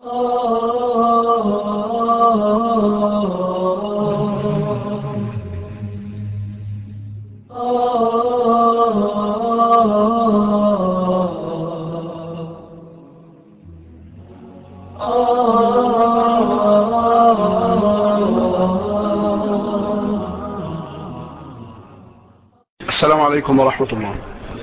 السلام عليكم ورحمة الله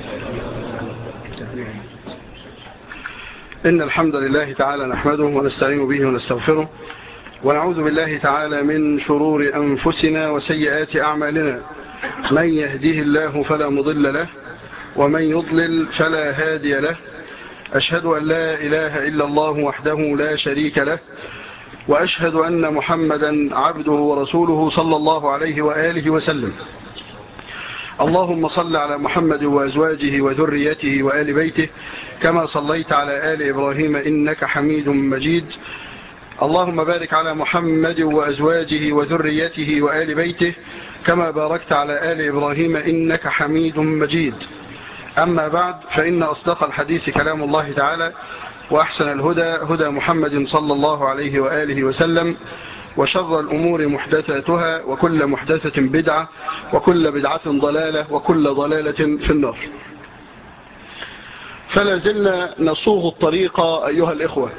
إن الحمد لله تعالى نحمده ونستعين به ونستغفره ونعوذ بالله تعالى من شرور أنفسنا وسيئات أعمالنا من يهديه الله فلا مضل له ومن يضلل فلا هادي له أشهد أن لا إله إلا الله وحده لا شريك له وأشهد أن محمدا عبده ورسوله صلى الله عليه وآله وسلم اللهم صل على محمد وأزواجه وذريته وآل بيته كما صليت على آل إبراهيم إنك حميد مجيد اللهم بارك على محمد وأزواجه وذريته وآل بيته كما باركت على آل إبراهيم إنك حميد مجيد أما بعد فإن أصدق الحديث كلام الله تعالى وأحسن الهدى هدى محمد صلى الله عليه وآله وسلم وشر الأمور محدثاتها وكل محدثة بدعة وكل بدعة ضلالة وكل ضلالة في النار فلا زلنا نصوغ الطريق أيها الإخوة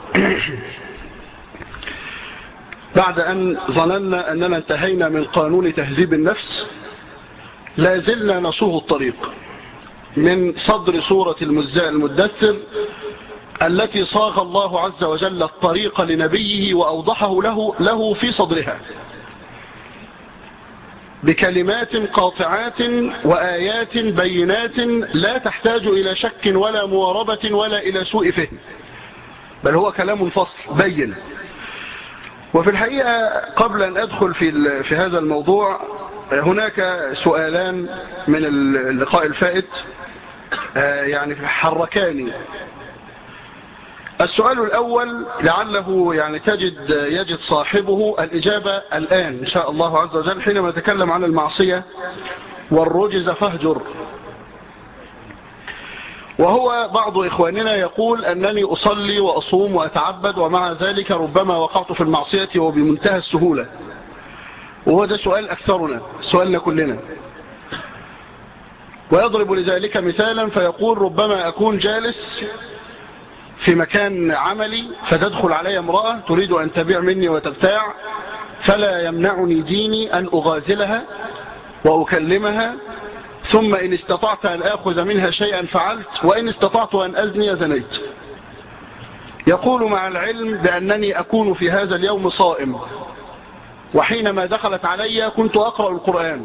بعد أن ظننا أننا انتهينا من قانون تهذيب النفس لا زلنا نصوغ الطريق من صدر سورة المدثر التي صاغ الله عز وجل الطريق لنبيه وأوضحه له, له في صدرها بكلمات قاطعات وآيات بينات لا تحتاج إلى شك ولا مواربة ولا إلى سوء فهم بل هو كلام فصل بين وفي الحقيقة قبل أن أدخل في, في هذا الموضوع هناك سؤالان من اللقاء الفائت يعني حركاني السؤال الأول لعله يعني تجد يجد صاحبه الإجابة الآن إن شاء الله عز وجل حينما نتكلم عن المعصية والرجز فهجر وهو بعض إخواننا يقول أنني أصلي وأصوم وأتعبد ومع ذلك ربما وقعت في المعصية وبمنتهى السهولة وهو ده سؤال أكثرنا سؤالنا كلنا ويضرب لذلك مثالا فيقول ربما أكون جالس في مكان عملي فتدخل علي امرأة تريد أن تبيع مني وتبتاع فلا يمنعني ديني أن أغازلها وأكلمها ثم إن استطعت أن آخذ منها شيئا فعلت وإن استطعت أن أزني زنيت يقول مع العلم بأنني أكون في هذا اليوم صائم وحينما دخلت علي كنت أقرأ القرآن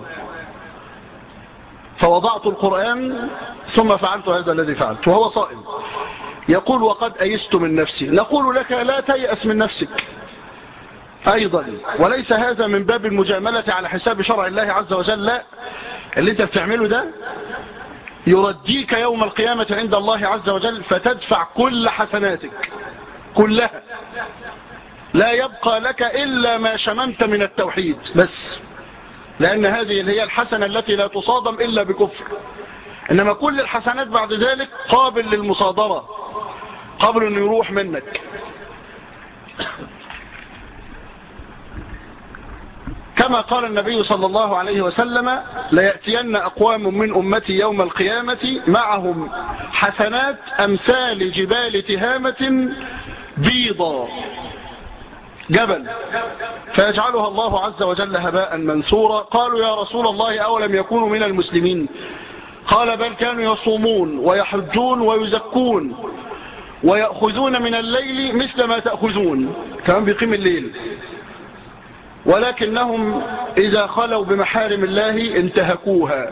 فوضعت القرآن ثم فعلت هذا الذي فعلت وهو صائم يقول وقد أيست من نفسي نقول لك لا تيأس من نفسك أيضا وليس هذا من باب المجاملة على حساب شرع الله عز وجل لا اللي انت بتعمله ده يرديك يوم القيامة عند الله عز وجل فتدفع كل حسناتك كلها لا يبقى لك إلا ما شممت من التوحيد بس لأن هذه هي الحسنة التي لا تصادم إلا بكفر إنما كل الحسنات بعد ذلك قابل للمصادرة قبل أن يروح منك كما قال النبي صلى الله عليه وسلم ليأتين أقوام من أمتي يوم القيامة معهم حسنات أمثال جبال تهامة بيضا جبل فيجعلها الله عز وجل هباء منثورا قالوا يا رسول الله أولم يكونوا من المسلمين قال بل كانوا يصومون ويحجون ويزكون ويأخذون من الليل مثل ما تأخذون كمان بيقيم الليل ولكنهم إذا خلوا بمحارم الله انتهكوها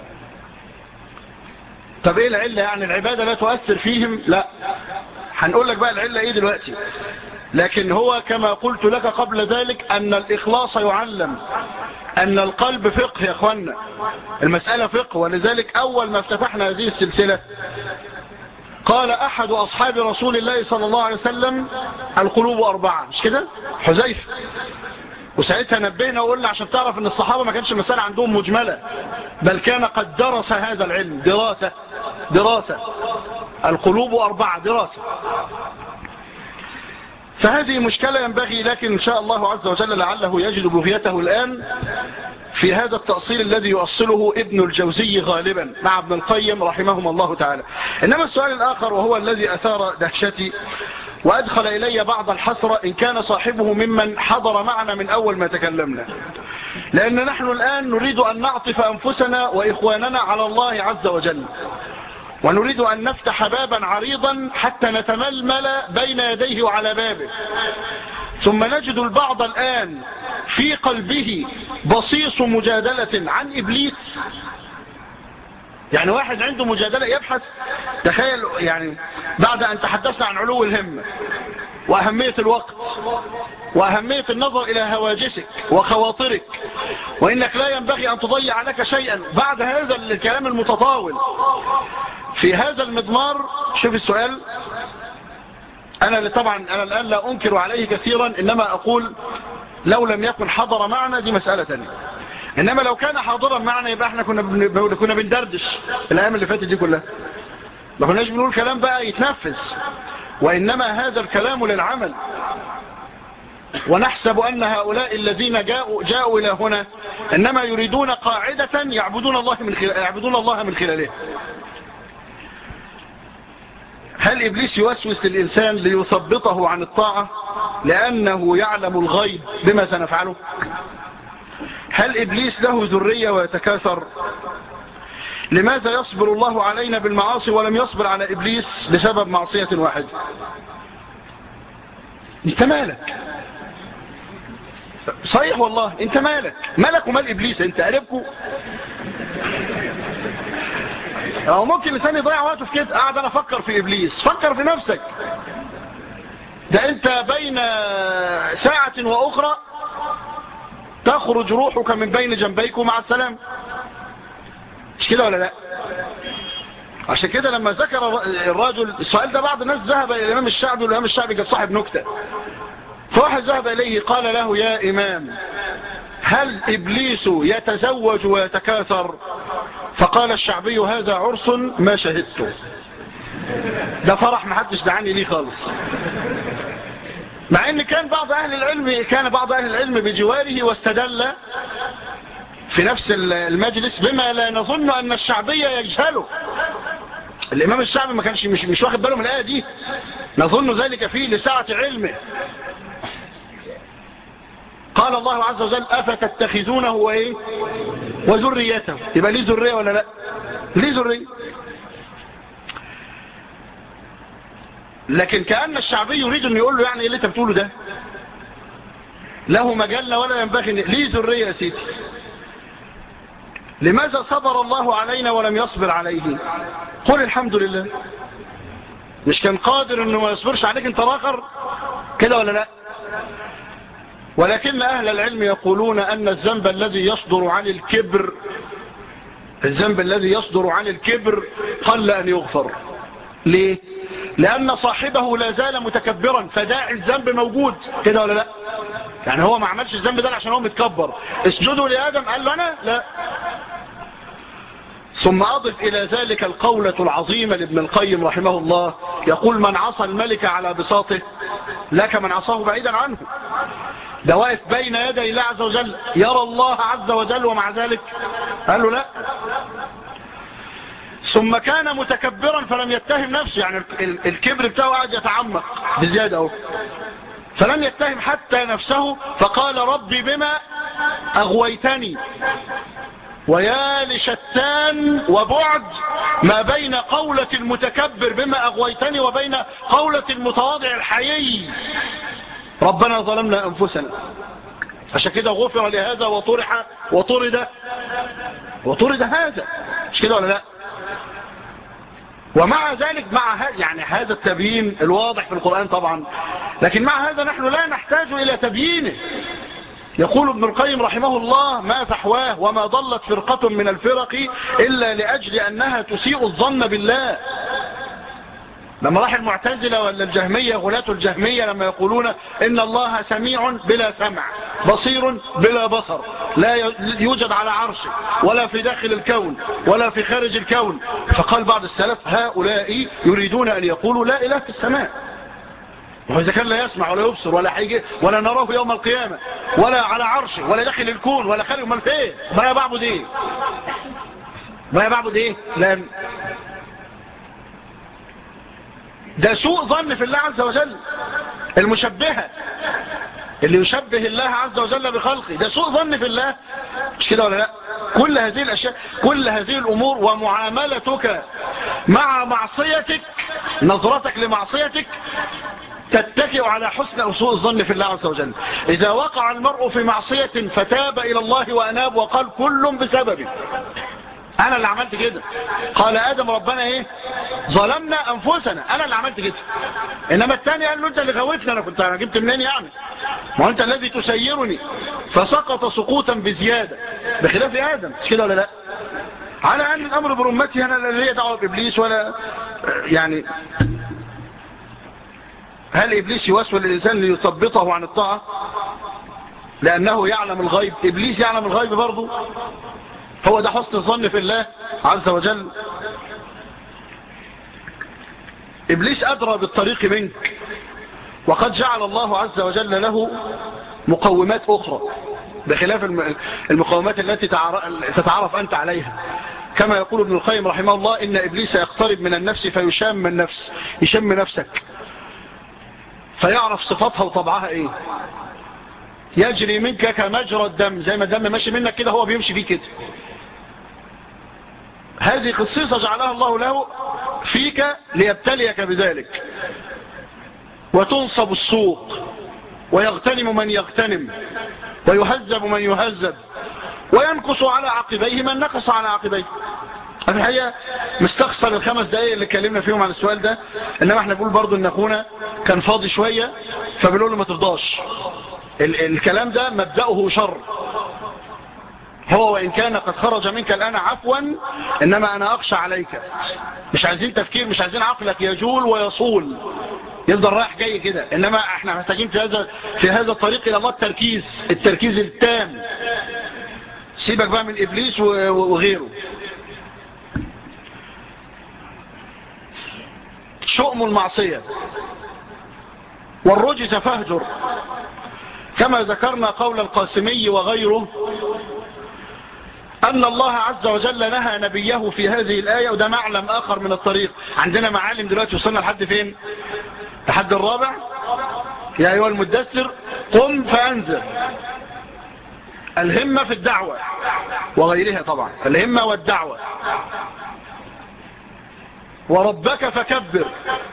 طب ايه العلة يعني العبادة لا تؤثر فيهم لا هنقول لك بقى العلة ايه دلوقتي لكن هو كما قلت لك قبل ذلك أن الإخلاص يعلم أن القلب فقه يا أخوانا المسألة فقه ولذلك أول ما افتتحنا هذه السلسلة قال أحد أصحاب رسول الله صلى الله عليه وسلم القلوب أربعة مش كده حزيفة وساعتها نبهنا وقلنا عشان تعرف ان الصحابة ما كانش المسألة عندهم مجملة بل كان قد درس هذا العلم دراسة دراسة القلوب أربعة دراسة فهذه مشكلة ينبغي لكن إن شاء الله عز وجل لعله يجد بغيته الآن في هذا التأصيل الذي يؤصله ابن الجوزي غالبا مع ابن القيم رحمهم الله تعالى إنما السؤال الآخر وهو الذي أثار دهشتي وأدخل إلي بعض الحسرة إن كان صاحبه ممن حضر معنا من أول ما تكلمنا لأن نحن الآن نريد أن نعطف أنفسنا وإخواننا على الله عز وجل ونريد أن نفتح بابا عريضا حتى نتململ بين يديه وعلى بابه ثم نجد البعض الآن في قلبه بصيص مجادلة عن إبليس يعني واحد عنده مجادلة يبحث تخيل يعني بعد أن تحدثنا عن علو الهمة وأهمية الوقت وأهمية النظر إلى هواجسك وخواطرك وإنك لا ينبغي أن تضيع لك شيئا بعد هذا الكلام المتطاول في هذا المضمار شوف السؤال أنا طبعا أنا الآن لا أنكر عليه كثيرا إنما أقول لو لم يكن حضر معنا دي مسألة تانية إنما لو كان حاضرا معنا يبقى احنا كنا كنا بندردش الأيام اللي فاتت دي كلها ما كناش بنقول كلام بقى يتنفذ وإنما هذا الكلام للعمل ونحسب أن هؤلاء الذين جاءوا, جاءوا إلى هنا إنما يريدون قاعدة يعبدون الله من, خلال يعبدون الله من خلاله هل إبليس يوسوس للإنسان ليثبطه عن الطاعة لأنه يعلم الغيب بما سنفعله هل إبليس له ذرية ويتكاثر لماذا يصبر الله علينا بالمعاصي ولم يصبر على إبليس بسبب معصية واحدة انت مالك صحيح والله انت مالك مالك ومال إبليس انت قريبكو او ممكن الانسان يضيع وقته في كده قاعد انا افكر في ابليس فكر في نفسك ده انت بين ساعة واخرى تخرج روحك من بين جنبيك مع السلام مش كده ولا لا عشان كده لما ذكر الرجل السؤال ده بعض الناس ذهب الى الامام الشعبي والامام الشعبي كان صاحب نكتة فواحد ذهب اليه قال له يا امام هل ابليس يتزوج ويتكاثر فقال الشعبي هذا عرس ما شهدته ده فرح محدش دعاني ليه خالص مع ان كان بعض اهل العلم كان بعض اهل العلم بجواره واستدل في نفس المجلس بما لا نظن ان الشعبية يجهله الامام الشعبي ما كانش مش, مش واخد باله من الايه دي نظن ذلك فيه لسعة علمه قال الله عز وجل أفتتخذونه وإيه وذريته يبقى ليه ذرية ولا لا ليه ذرية لكن كأن الشعبي يريد أن يقول له يعني إيه اللي انت بتقوله ده له مجلة ولا ينبغي ليه ذرية يا سيدي لماذا صبر الله علينا ولم يصبر عليه قل الحمد لله مش كان قادر انه ما يصبرش عليك انت راخر كده ولا لا ولكن أهل العلم يقولون أن الذنب الذي يصدر عن الكبر الذنب الذي يصدر عن الكبر قل أن يغفر ليه؟ لأن صاحبه لا زال متكبرا فداعي الذنب موجود كده ولا لا يعني هو ما عملش الذنب ده عشان هو متكبر اسجدوا لآدم قال له أنا لا ثم أضف إلى ذلك القولة العظيمة لابن القيم رحمه الله يقول من عصى الملك على بساطه لك من عصاه بعيدا عنه ده واقف بين يدي الله عز وجل يرى الله عز وجل ومع ذلك قال له لا ثم كان متكبرا فلم يتهم نفسه يعني الكبر بتاعه قاعد يتعمق بزيادة اهو فلم يتهم حتى نفسه فقال ربي بما أغويتني ويا لشتان وبعد ما بين قولة المتكبر بما أغويتني وبين قولة المتواضع الحيي ربنا ظلمنا أنفسنا عشان كده غفر لهذا وطرح وطرد وطرد هذا مش كده ولا لا ومع ذلك مع هذا يعني هذا التبيين الواضح في القرآن طبعا لكن مع هذا نحن لا نحتاج إلى تبيينه يقول ابن القيم رحمه الله ما فحواه وما ضلت فرقة من الفرق إلا لأجل أنها تسيء الظن بالله لما راح المعتزلة ولا الجهمية غلاة الجهمية لما يقولون إن الله سميع بلا سمع بصير بلا بصر لا يوجد على عرشه ولا في داخل الكون ولا في خارج الكون فقال بعض السلف هؤلاء يريدون أن يقولوا لا إله في السماء وإذا كان لا يسمع ولا يبصر ولا حيجي ولا نراه يوم القيامة ولا على عرشه ولا داخل الكون ولا خارج من فين ما يبعبد ايه ما يبعبد ايه لأن ده سوء ظن في الله عز وجل المشبهة اللي يشبه الله عز وجل بخلقه ده سوء ظن في الله مش كده ولا لا كل هذه الأشياء كل هذه الأمور ومعاملتك مع معصيتك نظرتك لمعصيتك تتكئ على حسن سوء الظن في الله عز وجل إذا وقع المرء في معصية فتاب إلى الله وأناب وقال كل بسببه انا اللي عملت كده قال ادم ربنا ايه ظلمنا انفسنا انا اللي عملت كده انما الثاني قال له انت اللي غوتني انا كنت انا جبت منين يعني ما انت الذي تسيرني فسقط سقوطا بزيادة بخلاف ادم مش كده ولا لا على ان الامر برمتي انا لا لي دعوه بابليس ولا يعني هل ابليس يوسوس الانسان ليثبطه عن الطاعه لانه يعلم الغيب ابليس يعلم الغيب برضه هو ده حسن الظن في الله عز وجل إبليس أدرى بالطريق منك وقد جعل الله عز وجل له مقومات أخرى بخلاف المقومات التي تتعرف أنت عليها كما يقول ابن القيم رحمه الله إن إبليس يقترب من النفس فيشام النفس يشم نفسك فيعرف صفاتها وطبعها إيه يجري منك كمجرى الدم زي ما الدم ماشي منك كده هو بيمشي فيه كده هذه خصيصة جعلها الله له فيك ليبتليك بذلك وتنصب السوق ويغتنم من يغتنم ويهذب من يهذب وينقص على عقبيه من نقص على عقبيه في الحقيقة مستخسر الخمس دقايق اللي اتكلمنا فيهم عن السؤال ده انما احنا بنقول برضو ان اخونا كان فاضي شوية فبنقول له ما تفضاش الكلام ده مبدأه شر هو وإن كان قد خرج منك الآن عفوا إنما أنا أخشى عليك مش عايزين تفكير مش عايزين عقلك يجول ويصول يفضل رايح جاي كده إنما احنا محتاجين في هذا في هذا الطريق إلى الله التركيز التركيز التام سيبك بقى من إبليس وغيره شؤم المعصية والرجز فهجر كما ذكرنا قول القاسمي وغيره أن الله عز وجل نهى نبيه في هذه الآية وده معلم آخر من الطريق عندنا معالم دلوقتي وصلنا لحد فين لحد الرابع يا أيها المدثر قم فأنزل الهمة في الدعوة وغيرها طبعا الهمة والدعوة وربك فكبر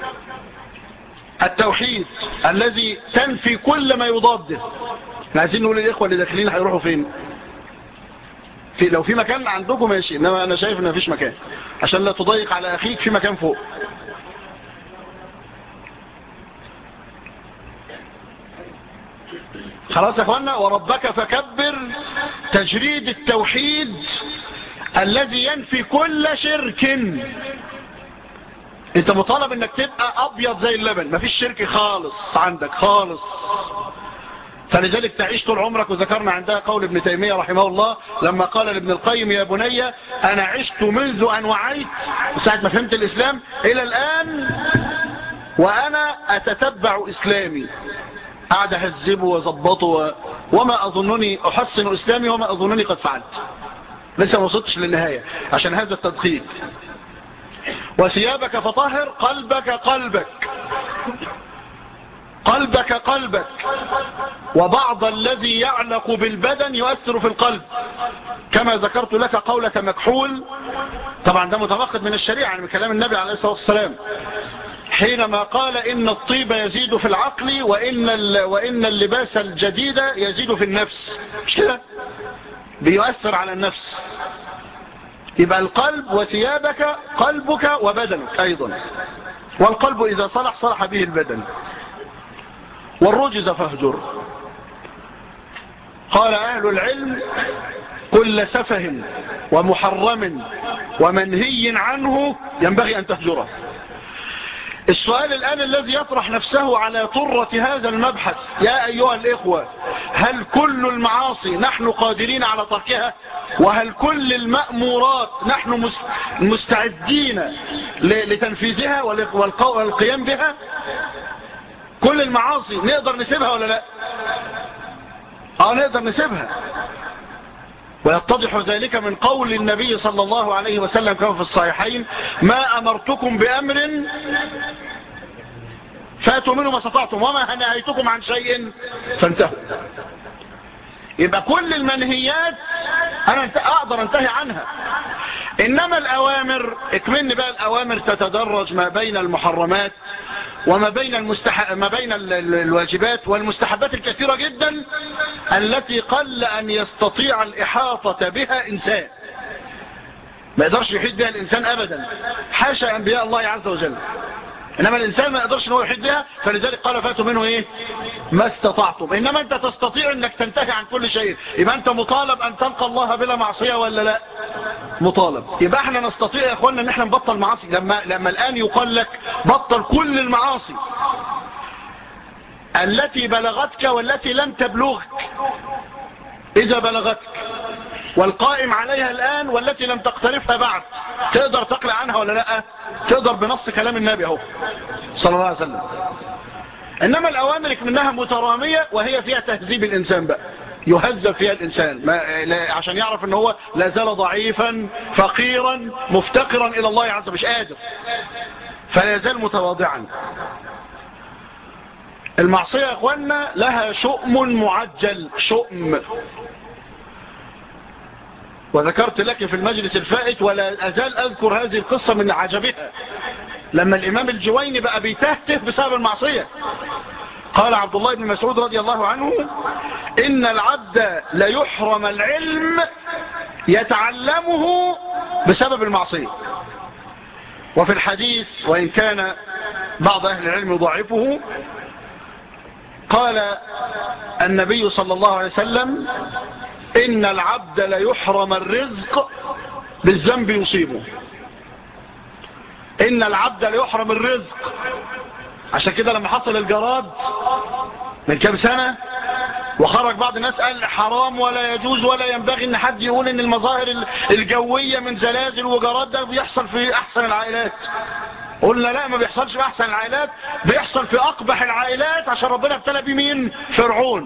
التوحيد الذي تنفي كل ما يضاده عايزين نقول للإخوة اللي داخلين هيروحوا فين في لو في مكان عندكم ماشي انما انا شايف ان مفيش مكان عشان لا تضيق على اخيك في مكان فوق خلاص يا اخوانا وربك فكبر تجريد التوحيد الذي ينفي كل شرك انت مطالب انك تبقى ابيض زي اللبن مفيش شرك خالص عندك خالص فلذلك تعيش طول عمرك وذكرنا عندها قول ابن تيمية رحمه الله لما قال لابن القيم يا بني أنا عشت منذ أن وعيت ساعة ما فهمت الإسلام إلى الآن وأنا أتتبع إسلامي قاعد أهذبه وظبطه و... وما أظنني أحسن إسلامي وما أظنني قد فعلت لسه ما وصلتش للنهاية عشان هذا التدخيل وثيابك فطهر قلبك قلبك قلبك قلبك وبعض الذي يعلق بالبدن يؤثر في القلب كما ذكرت لك قولك مكحول طبعا ده متمخذ من الشريعة يعني من كلام النبي عليه الصلاة والسلام حينما قال إن الطيب يزيد في العقل وإن, وإن اللباس الجديد يزيد في النفس مش كده بيؤثر على النفس يبقى القلب وثيابك قلبك وبدنك أيضا والقلب إذا صلح صلح به البدن والرجز فاهجر قال أهل العلم كل سفه ومحرم ومنهي عنه ينبغي أن تهجره السؤال الآن الذي يطرح نفسه على طرة هذا المبحث يا أيها الإخوة هل كل المعاصي نحن قادرين على تركها وهل كل المأمورات نحن مستعدين لتنفيذها والقيام بها كل المعاصي نقدر نسيبها ولا لا اه نقدر نسيبها ويتضح ذلك من قول النبي صلى الله عليه وسلم كما في الصحيحين ما أمرتكم بأمر فاتوا منه ما استطعتم وما نهيتكم عن شيء فانتهوا يبقى كل المنهيات أنا أقدر أنتهي عنها إنما الأوامر اكملني بقى الأوامر تتدرج ما بين المحرمات وما بين, المستح... ما بين الواجبات والمستحبات الكثيرة جدا التي قل أن يستطيع الإحاطة بها إنسان ما يقدرش يحيط بها الإنسان أبدا حاشا أنبياء الله عز وجل إنما الإنسان ما يقدرش أنه يحيط بها فلذلك قال فاتوا منه إيه ما استطعتم إنما أنت تستطيع أنك تنتهي عن كل شيء يبقى أنت مطالب أن تلقى الله بلا معصية ولا لا مطالب يبقى احنا نستطيع يا اخوانا ان احنا نبطل معاصي لما, لما الان يقال لك بطل كل المعاصي التي بلغتك والتي لم تبلغك اذا بلغتك والقائم عليها الآن والتي لم تقترفها بعد تقدر تقلع عنها ولا لا تقدر بنص كلام النبي اهو صلى الله عليه وسلم إنما الأوامر منها مترامية وهي فيها تهذيب الإنسان بقى يهذب فيها الإنسان ما عشان يعرف ان هو لا زال ضعيفا فقيرا مفتقرا إلى الله عز وجل مش قادر فلا يزال متواضعا المعصية يا أخوانا لها شؤم معجل شؤم وذكرت لك في المجلس الفائت ولا أزال أذكر هذه القصة من عجبها لما الإمام الجويني بقى بيتهتف بسبب المعصية قال عبد الله بن مسعود رضي الله عنه إن العبد ليحرم العلم يتعلمه بسبب المعصية وفي الحديث وإن كان بعض أهل العلم يضعفه قال النبي صلى الله عليه وسلم إن العبد ليحرم الرزق بالذنب يصيبه إن العبد ليحرم الرزق عشان كده لما حصل الجراد من كام سنة وخرج بعض الناس قال حرام ولا يجوز ولا ينبغي ان حد يقول ان المظاهر الجوية من زلازل وجراد ده بيحصل في احسن العائلات قلنا لا ما بيحصلش في احسن العائلات بيحصل في اقبح العائلات عشان ربنا ابتلى بمين فرعون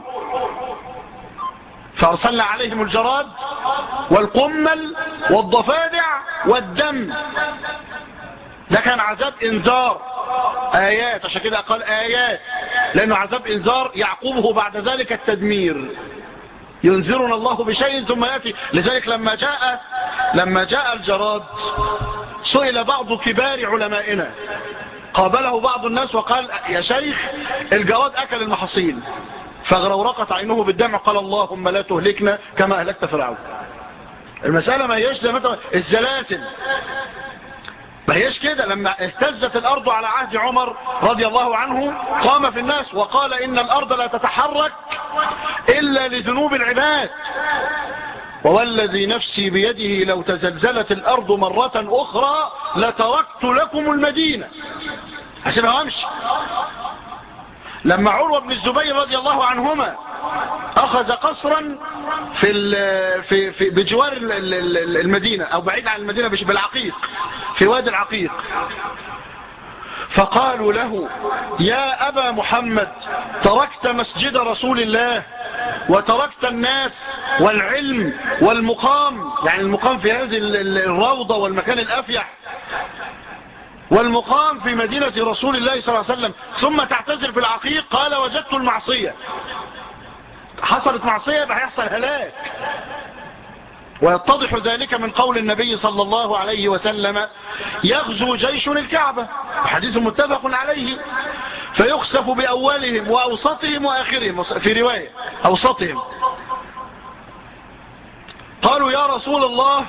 فارسلنا عليهم الجراد والقمل والضفادع والدم ده كان عذاب انذار آيات عشان كده قال آيات لأنه عذاب إنذار يعقوبه بعد ذلك التدمير ينذرنا الله بشيء ثم يأتي لذلك لما جاء لما جاء الجراد سئل بعض كبار علمائنا قابله بعض الناس وقال يا شيخ الجراد أكل المحصين فغرورقت عينه بالدمع قال اللهم لا تهلكنا كما أهلكت فرعون المسألة ما هيش زي الزلاتل ما هيش كده لما اهتزت الأرض على عهد عمر رضي الله عنه قام في الناس وقال إن الأرض لا تتحرك إلا لذنوب العباد ووالذي نفسي بيده لو تزلزلت الأرض مرة أخرى لتركت لكم المدينة عشان أمشي لما عروة بن الزبير رضي الله عنهما أخذ قصرا في في في بجوار المدينة أو بعيد عن المدينة بالعقيق في وادي العقيق فقالوا له يا أبا محمد تركت مسجد رسول الله وتركت الناس والعلم والمقام يعني المقام في هذه الروضة والمكان الأفيح والمقام في مدينة رسول الله صلى الله عليه وسلم ثم تعتذر في العقيق قال وجدت المعصية حصلت معصية يبقى هيحصل هلاك ويتضح ذلك من قول النبي صلى الله عليه وسلم يغزو جيش الكعبة حديث متفق عليه فيخسف بأولهم وأوسطهم وآخرهم في رواية أوسطهم قالوا يا رسول الله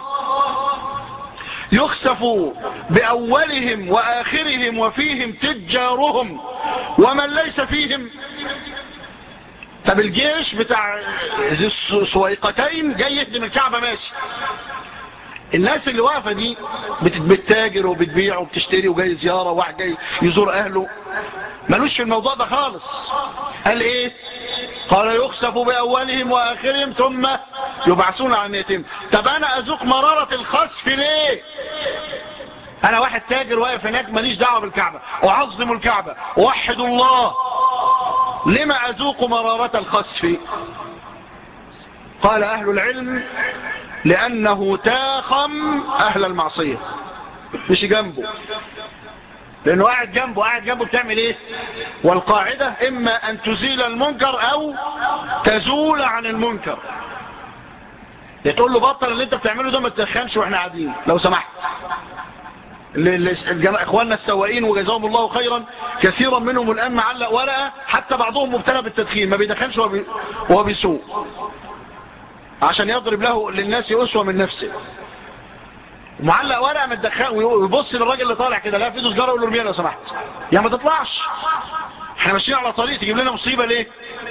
يخسف بأولهم وآخرهم وفيهم تجارهم ومن ليس فيهم طب الجيش بتاع ذي السويقتين جاي يهدم الكعبة ماشي الناس اللي واقفة دي بتتاجر وبتبيع وبتشتري وجاي زيارة واحد جاي يزور اهله ملوش في الموضوع ده خالص قال ايه قال يخسف بأولهم وآخرهم ثم يبعثون عن يتم طب انا ازوق مرارة الخسف ليه انا واحد تاجر واقف هناك ماليش دعوة بالكعبة اعظم الكعبة اوحد الله لما أذوق مرارة الخسف قال أهل العلم لأنه تاخم أهل المعصية مش جنبه لأنه قاعد جنبه قاعد جنبه بتعمل إيه والقاعدة إما أن تزيل المنكر أو تزول عن المنكر تقول له بطل اللي انت بتعمله ده ما تتخنش واحنا قاعدين لو سمحت اخواننا السواقين وجزاهم الله خيرا كثيرا منهم الان معلق ورقه حتى بعضهم مبتلى بالتدخين ما بيدخنش وهو بيسوق عشان يضرب له للناس اسوه من نفسه معلق ورقه ما تدخن ويبص للراجل اللي طالع كده لا في ايده سجاره يقول له ارميها لو سمحت يا ما تطلعش احنا ماشيين على طريق تجيب لنا مصيبه ليه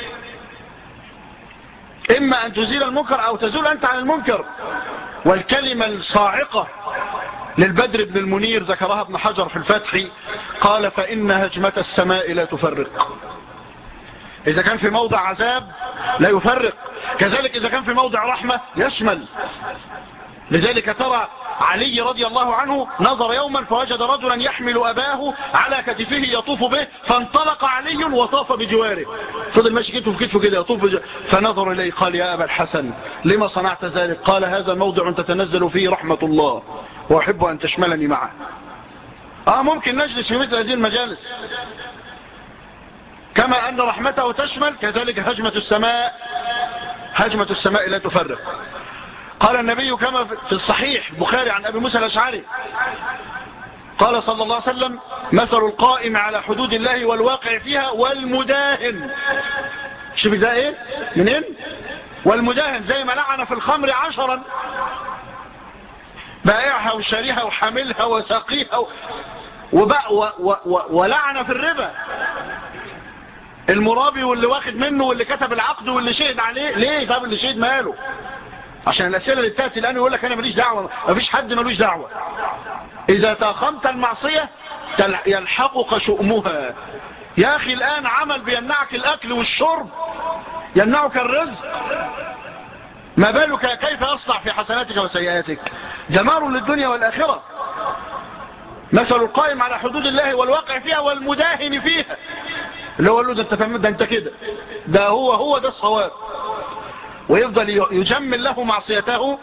إما أن تزيل المنكر أو تزول أنت عن المنكر والكلمة الصاعقة للبدر بن المنير ذكرها ابن حجر في الفتح قال فإن هجمة السماء لا تفرق إذا كان في موضع عذاب لا يفرق كذلك إذا كان في موضع رحمة يشمل لذلك ترى علي رضي الله عنه نظر يوما فوجد رجلا يحمل أباه على كتفه يطوف به فانطلق علي وطاف بجواره فضل ماشي كتفه في كتفه كده يطوف بجواره فنظر إليه قال يا أبا الحسن لما صنعت ذلك قال هذا موضع تتنزل فيه رحمة الله وأحب أن تشملني معه آه ممكن نجلس في مثل هذه المجالس كما أن رحمته تشمل كذلك هجمة السماء هجمة السماء لا تفرق قال النبي كما في الصحيح بخاري عن أبي موسى الأشعري قال صلى الله عليه وسلم مثل القائم على حدود الله والواقع فيها والمداهن شوف ده ايه منين والمداهن زي ما لعن في الخمر عشرا بائعها وشاريها وحاملها وساقيها و... وبقى و... و... و... ولعن في الربا المرابي واللي واخد منه واللي كتب العقد واللي شهد عليه ليه طب اللي شهد ماله عشان الأسئلة اللي بتأتي الآن يقول لك أنا ماليش دعوة مفيش حد مالوش دعوة إذا تاخمت المعصية يلحقك شؤمها يا أخي الآن عمل بيمنعك الأكل والشرب يمنعك الرزق ما بالك كيف يصنع في حسناتك وسيئاتك جمار للدنيا والآخرة مثل القائم على حدود الله والواقع فيها والمداهن فيها اللي هو له ده انت فهمت ده انت كده ده هو هو ده الصواب ويفضل يجمل له معصيته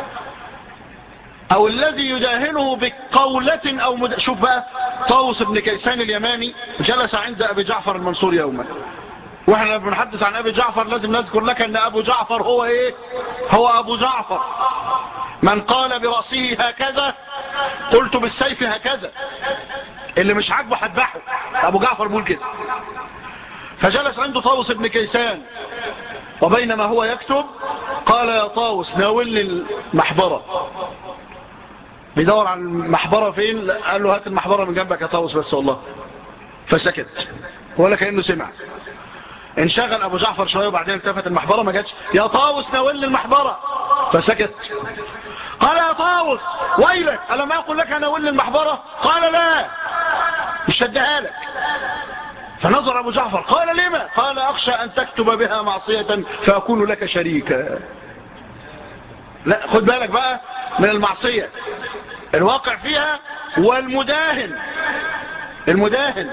او الذي يداهنه بقولة او مد... شوف بقى طاوس بن كيسان اليماني جلس عند ابي جعفر المنصور يوما واحنا بنحدث عن ابي جعفر لازم نذكر لك ان ابو جعفر هو ايه هو ابو جعفر من قال برأسه هكذا قلت بالسيف هكذا اللي مش عاجبه هتبعه ابو جعفر بيقول كده فجلس عنده طاوس بن كيسان وبينما هو يكتب قال يا طاوس ناولني المحبرة بيدور عن المحبرة فين قال له هات المحبرة من جنبك يا طاوس بس والله فسكت ولا كأنه سمع انشغل ابو جعفر شوية وبعدين التفت المحبرة ما جاتش يا طاوس ناولني المحبرة فسكت قال يا طاوس ويلك ألا ما أقول لك ناولني المحبرة قال لا مش شدها لك فنظر أبو جعفر قال لما قال أخشى أن تكتب بها معصية فأكون لك شريكا لا خد بالك بقى من المعصية الواقع فيها والمداهن المداهن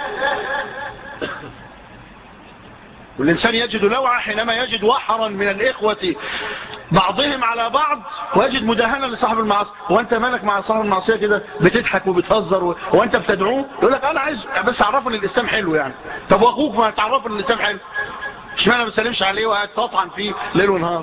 والإنسان يجد لوعة حينما يجد وحرا من الإخوة بعضهم على بعض ويجد مداهنة لصاحب المعصية وانت مالك مع صاحب المعصية كده بتضحك وبتهزر و... وانت بتدعوه يقول لك انا عايز بس اعرفه ان الاسلام حلو يعني طب واخوك ما تعرفه ان الاسلام حلو اشمعنى ما بسلمش عليه وقاعد تطعن فيه ليل ونهار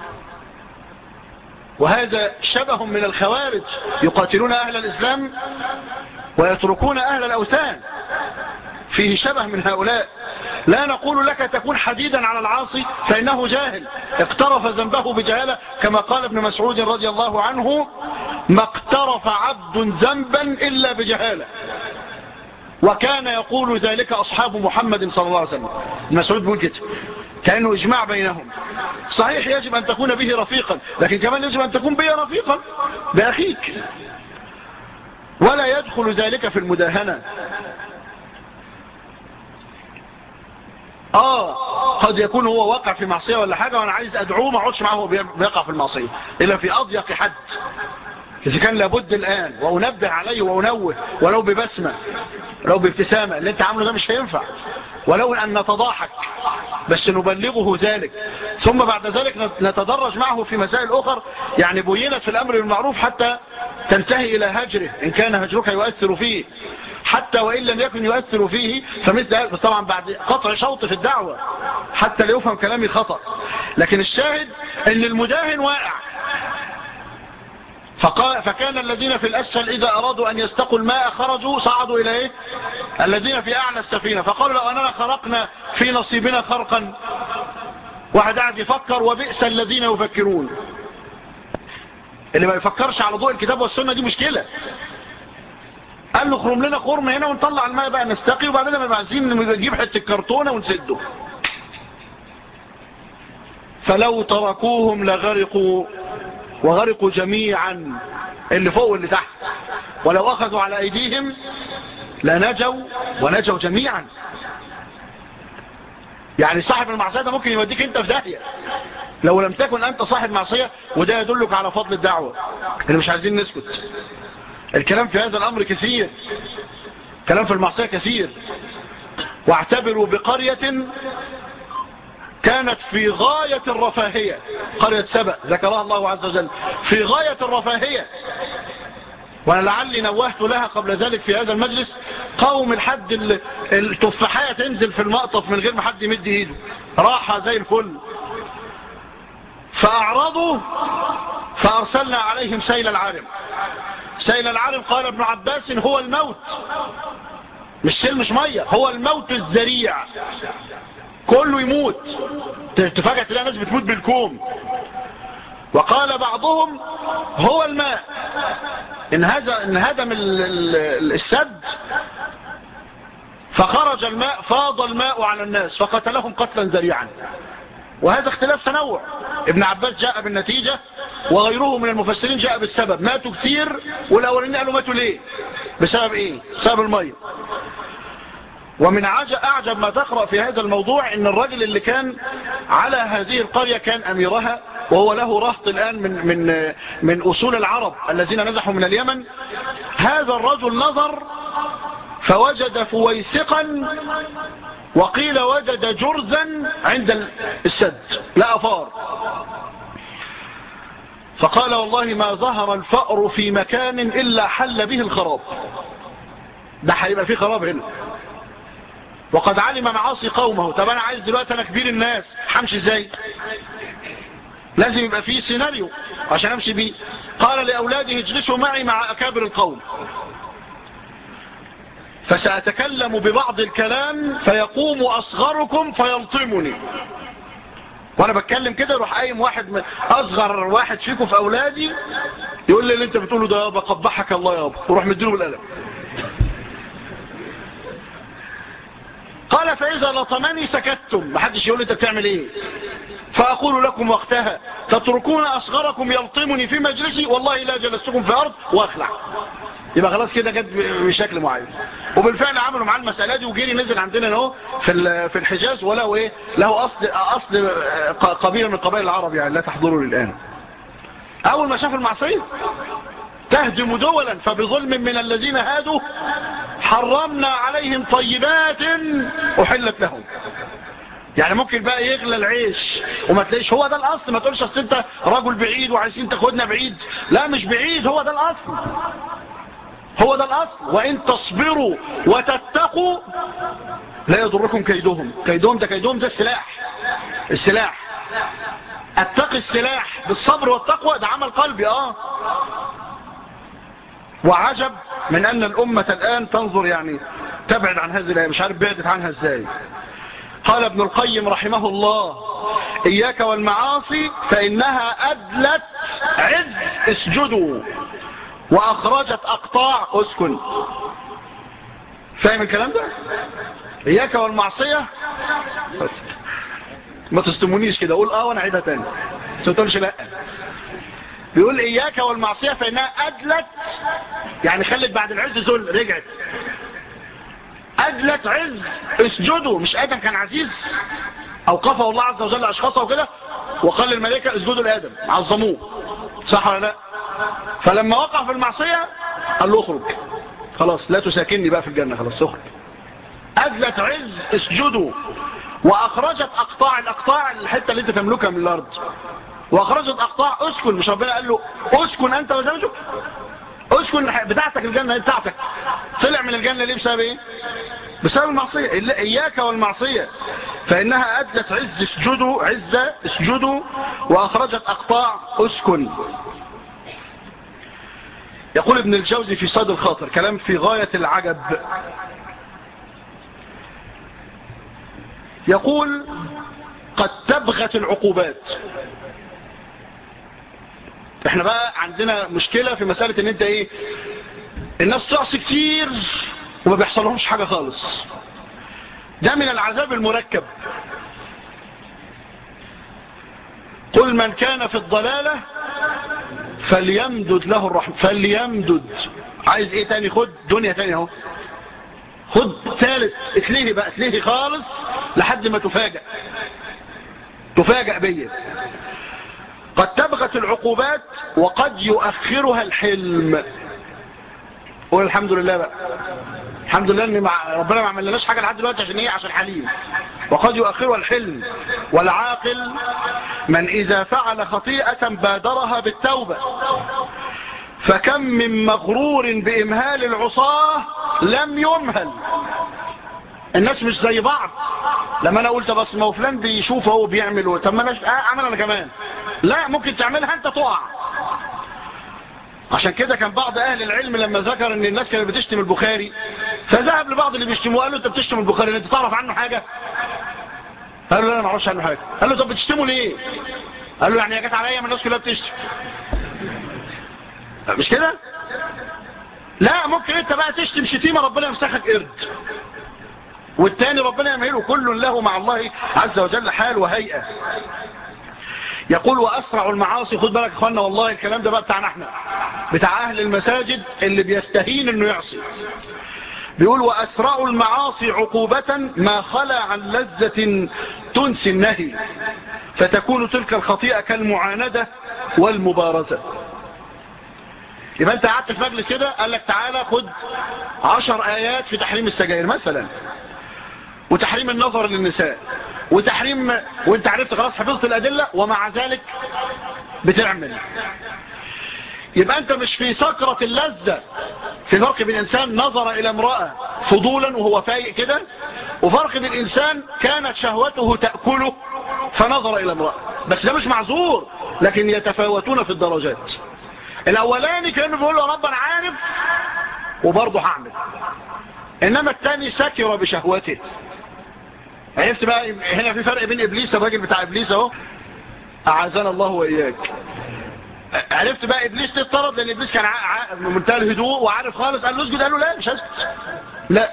وهذا شبه من الخوارج يقاتلون اهل الاسلام ويتركون اهل الاوثان فيه شبه من هؤلاء لا نقول لك تكون حديدا على العاصي فإنه جاهل اقترف ذنبه بجهالة كما قال ابن مسعود رضي الله عنه ما اقترف عبد ذنبا إلا بجهالة وكان يقول ذلك أصحاب محمد صلى الله عليه وسلم مسعود بيقول كده كأنه إجماع بينهم صحيح يجب أن تكون به رفيقا لكن كمان يجب أن تكون به رفيقا بأخيك ولا يدخل ذلك في المداهنة اه قد يكون هو واقع في معصية ولا حاجة وانا عايز ادعوه ما اقعدش معه وهو بيقع في المعصية الا في اضيق حد إذا كان لابد الآن وأنبه عليه وأنوه ولو ببسمة ولو بابتسامة اللي انت عامله ده مش هينفع ولو أن نتضاحك بس نبلغه ذلك ثم بعد ذلك نتدرج معه في مسائل أخر يعني بينت في الأمر بالمعروف حتى تنتهي إلى هجره إن كان هجرك يؤثر فيه حتى وإن لم يكن يؤثر فيه فمثل هذا طبعا بعد قطع شوط في الدعوة حتى لا يفهم كلامي خطأ لكن الشاهد ان المداهن واقع فقال فكان الذين في الأسفل إذا أرادوا أن يستقوا الماء خرجوا صعدوا إلى إيه الذين في أعلى السفينة فقالوا لو أننا خرقنا في نصيبنا خرقا واحد قاعد يفكر وبئس الذين يفكرون اللي ما يفكرش على ضوء الكتاب والسنة دي مشكلة قال له خرم لنا خرم هنا ونطلع الماء بقى نستقي وبعدين لما عايزين نجيب حته كرتونه ونسده فلو تركوهم لغرقوا وغرقوا جميعا اللي فوق واللي تحت ولو أخذوا على أيديهم لنجوا ونجوا جميعا يعني صاحب المعصية ده ممكن يوديك انت في داهية لو لم تكن انت صاحب معصية وده يدلك على فضل الدعوة اللي مش عايزين نسكت الكلام في هذا الأمر كثير كلام في المعصية كثير واعتبروا بقرية كانت في غاية الرفاهية قرية سبأ ذكرها الله عز وجل في غاية الرفاهية وانا لعلي نوهت لها قبل ذلك في هذا المجلس قوم الحد التفاحية تنزل في المقطف من غير ما حد يمد ايده راحة زي الكل فأعرضوا فأرسلنا عليهم سيل العارم سيل العارم قال ابن عباس هو الموت مش سيل مش مية هو الموت الذريع كله يموت تفاجأ تلاقي ناس بتموت بالكوم وقال بعضهم هو الماء انهدم السد فخرج الماء فاض الماء على الناس فقتلهم قتلا ذريعا وهذا اختلاف تنوع ابن عباس جاء بالنتيجة وغيره من المفسرين جاء بالسبب ماتوا كثير والأولين قالوا ماتوا ليه بسبب ايه بسبب المية ومن أعجب ما تقرأ في هذا الموضوع ان الرجل اللي كان على هذه القرية كان أميرها وهو له رهط الآن من, من, من أصول العرب الذين نزحوا من اليمن هذا الرجل نظر فوجد فويسقا وقيل وجد جرزا عند السد لا أفار فقال والله ما ظهر الفأر في مكان إلا حل به الخراب ده هيبقى فيه خراب هنا وقد علم معاصي قومه طب انا عايز دلوقتي انا كبير الناس همشي ازاي لازم يبقى فيه سيناريو عشان امشي بيه قال لاولاده اجلسوا معي مع اكابر القوم فسأتكلم ببعض الكلام فيقوم أصغركم فيلطمني وانا بتكلم كده يروح قايم واحد من اصغر واحد فيكم في اولادي يقول لي اللي انت بتقوله ده يابا قبحك الله يابا وروح مديله بالقلم قال فإذا لطمني سكتتم محدش يقول لي انت بتعمل ايه فأقول لكم وقتها تتركون أصغركم يلطمني في مجلسي والله لا جلستكم في أرض وأخلع يبقى خلاص كده جت بشكل معين وبالفعل عملوا معاه المسألة دي وجيري نزل عندنا اهو في في الحجاز وله ايه له اصل اصل قبيله من قبائل العرب يعني لا تحضروا للان اول ما شاف المعصيه تهدم دولا فبظلم من الذين هادوا حرمنا عليهم طيبات احلت لهم يعني ممكن بقى يغلى العيش وما تلاقيش هو ده الاصل ما تقولش اصل انت رجل بعيد وعايزين تاخدنا بعيد لا مش بعيد هو ده الاصل هو ده الأصل وإن تصبروا وتتقوا لا يضركم كيدهم كيدهم ده كيدهم ده السلاح السلاح اتقي السلاح بالصبر والتقوى ده عمل قلبي اه وعجب من أن الأمة الآن تنظر يعني تبعد عن هذه الآية مش عارف بعدت عنها ازاي قال ابن القيم رحمه الله إياك والمعاصي فإنها أدلت عز اسجدوا وأخرجت أقطاع أسكن فاهم الكلام ده إياك والمعصية ما تستمونيش كده قول آه وانا عيدها تاني ستقولش لا بيقول إياك والمعصية فإنها أدلت يعني خلت بعد العز ذل رجعت أدلت عز اسجدوا مش آدم كان عزيز أوقفه الله عز وجل أشخاصه وكده وقال للملائكة اسجدوا لآدم عظموه صح ولا لا فلما وقع في المعصية قال له اخرج خلاص لا تساكنني بقى في الجنة خلاص اخرج أدلت عز اسجدوا وأخرجت أقطاع الأقطاع الحتة اللي انت تملكها من الأرض وأخرجت أقطاع أسكن مش ربنا قال له أسكن أنت وزوجك أسكن بتاعتك الجنة بتاعتك طلع من الجنة ليه بسبب إيه بسبب المعصية إياك والمعصية فإنها أدلت عز اسجدوا عزة اسجدوا وأخرجت أقطاع أسكن يقول ابن الجوزي في صاد الخاطر كلام في غاية العجب يقول قد تبغت العقوبات احنا بقى عندنا مشكلة في مسألة ان انت ايه الناس تعصي كتير وما بيحصلهمش حاجة خالص ده من العذاب المركب قل من كان في الضلالة فليمدد له الرحمة فليمدد عايز ايه تاني خد دنيا تاني اهو خد ثالث اتليه بقى اتليه خالص لحد ما تفاجأ تفاجأ بيا قد تبغت العقوبات وقد يؤخرها الحلم قول الحمد لله بقى الحمد لله ان مع ربنا ما عملناش حاجه لحد دلوقتي عشان ايه عشان حليم وقد يؤخرها الحلم والعاقل من اذا فعل خطيئه بادرها بالتوبه فكم من مغرور بامهال العصاه لم يمهل الناس مش زي بعض لما انا قلت بس ما هو فلان بيشوف هو بيعمل طب ما انا آه اعمل انا كمان لا ممكن تعملها انت تقع عشان كده كان بعض اهل العلم لما ذكر ان الناس كانت بتشتم البخاري فذهب لبعض اللي بيشتموه قال له انت بتشتم البخاري انت تعرف عنه حاجة قال له لا انا ما اعرفش عنه حاجة قال له طب بتشتمه ليه قال له يعني يا جت عليا من الناس كلها بتشتم مش كده لا ممكن انت بقى تشتم شتيمة ربنا يمسخك قرد والتاني ربنا يمهله كل له مع الله عز وجل حال وهيئة يقول وأسرع المعاصي خد بالك اخوانا والله الكلام ده بقى بتاعنا احنا بتاع أهل المساجد اللي بيستهين انه يعصي بيقول وأسرع المعاصي عقوبة ما خلى عن لذة تنسي النهي فتكون تلك الخطيئة كالمعاندة والمبارزة يبقى انت قعدت في مجلس كده قال لك تعالى خد عشر آيات في تحريم السجاير مثلا وتحريم النظر للنساء وتحريم وانت عرفت خلاص حفظت الأدلة ومع ذلك بتعمل يبقى انت مش في سكرة اللذة في فرق بين انسان نظر الى امرأة فضولا وهو فايق كده وفرق بين انسان كانت شهوته تأكله فنظر الى امرأة بس ده مش معذور لكن يتفاوتون في الدرجات الاولاني كانه بيقول له رب انا عارف وبرضه هعمل انما الثاني سكر بشهوته عرفت بقى هنا في فرق بين ابليس الراجل بتاع ابليس اهو اعاذنا الله واياك عرفت بقى ابليس تطرد لان ابليس كان منتهى الهدوء وعارف خالص قال له اسجد قال له لا مش هسكت لا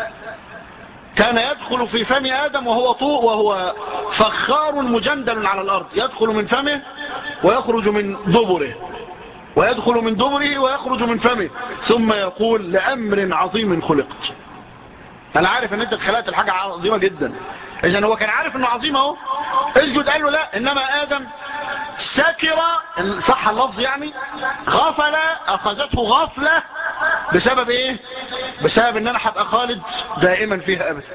كان يدخل في فم آدم وهو طوء وهو فخار مجندل على الأرض يدخل من فمه ويخرج من دبره ويدخل من دبره ويخرج من فمه ثم يقول لأمر عظيم خلقت أنا عارف أن أنت اتخلقت الحاجة عظيمة جدا إذن هو كان عارف أنه عظيم اهو اسجد قال له لا إنما آدم سكر صح اللفظ يعني غفل أخذته غفلة بسبب إيه بسبب أن أنا هبقى خالد دائما فيها أبدا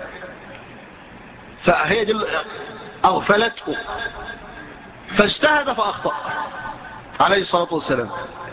فهي دي أغفلته فاجتهد فأخطأ عليه الصلاة والسلام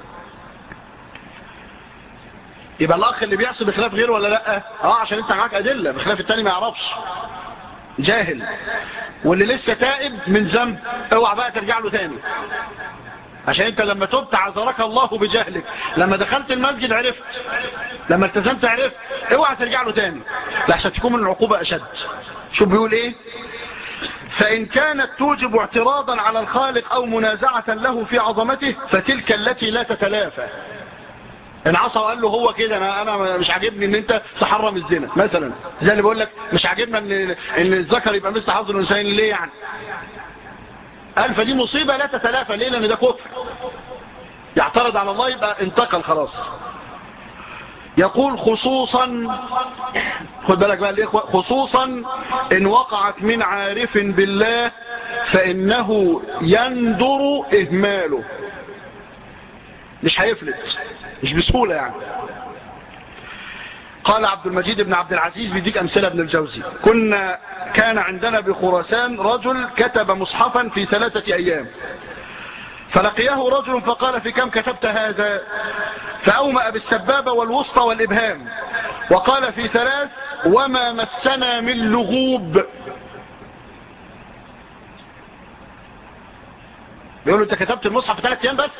يبقى الأخ اللي بيحصل بخلاف غيره ولا لا اه عشان انت معاك أدلة بخلاف التاني ما يعرفش جاهل واللي لسه تائب من ذنب اوعى بقى ترجع له تاني عشان انت لما تبت عذرك الله بجهلك لما دخلت المسجد عرفت لما التزمت عرفت اوعى ترجع له تاني لحسن تكون من العقوبة اشد شو بيقول ايه فإن كانت توجب اعتراضا على الخالق أو منازعة له في عظمته فتلك التي لا تتلافى ان عصى وقال له هو كده انا انا مش عاجبني ان انت تحرم الزنا مثلا زي اللي بقول لك مش عاجبنا ان ان الذكر يبقى مثل حظ الانثيين ليه يعني قال فدي مصيبه لا تتلافى ليه لان ده كفر يعترض على الله يبقى انتقل خلاص يقول خصوصا خد بالك بقى الاخوه خصوصا ان وقعت من عارف بالله فانه يندر اهماله مش هيفلت مش بسهولة يعني قال عبد المجيد بن عبد العزيز بيديك أمثلة ابن الجوزي كنا كان عندنا بخراسان رجل كتب مصحفا في ثلاثة أيام فلقيه رجل فقال في كم كتبت هذا فأومأ بالسبابة والوسطى والإبهام وقال في ثلاث وما مسنا من لغوب بيقولوا انت كتبت المصحف في ثلاث ايام بس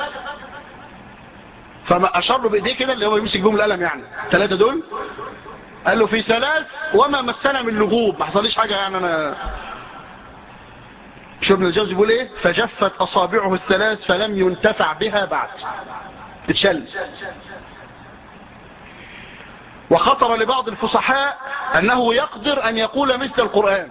فما اشار له بايديه كده اللي هو يمسك بهم القلم يعني ثلاثه دول قال له في ثلاث وما مسنا من لغوب ما حصليش حاجه يعني انا شو ابن الجوزي بيقول ايه فجفت اصابعه الثلاث فلم ينتفع بها بعد تتشل وخطر لبعض الفصحاء انه يقدر ان يقول مثل القرآن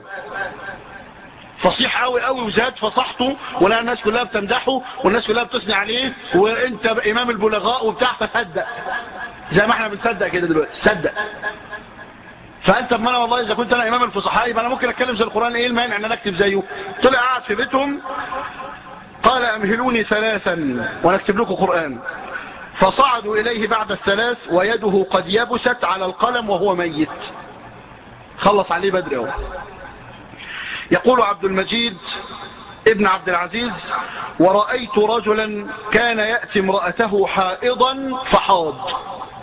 فصيح قوي قوي وزاد فصحته ولا الناس كلها بتمدحه والناس كلها بتثني عليه وانت امام البلغاء وبتاع فصدق زي ما احنا بنصدق كده دلوقتي صدق فانت بمعنى والله اذا كنت انا امام الفصحاء يبقى انا ممكن اتكلم زي القران ايه المانع ان انا اكتب زيه طلع قاعد في بيتهم قال امهلوني ثلاثا ونكتب لكم قران فصعدوا اليه بعد الثلاث ويده قد يبست على القلم وهو ميت خلص عليه بدري اهو يقول عبد المجيد ابن عبد العزيز ورأيت رجلا كان يأتي امرأته حائضا فحاض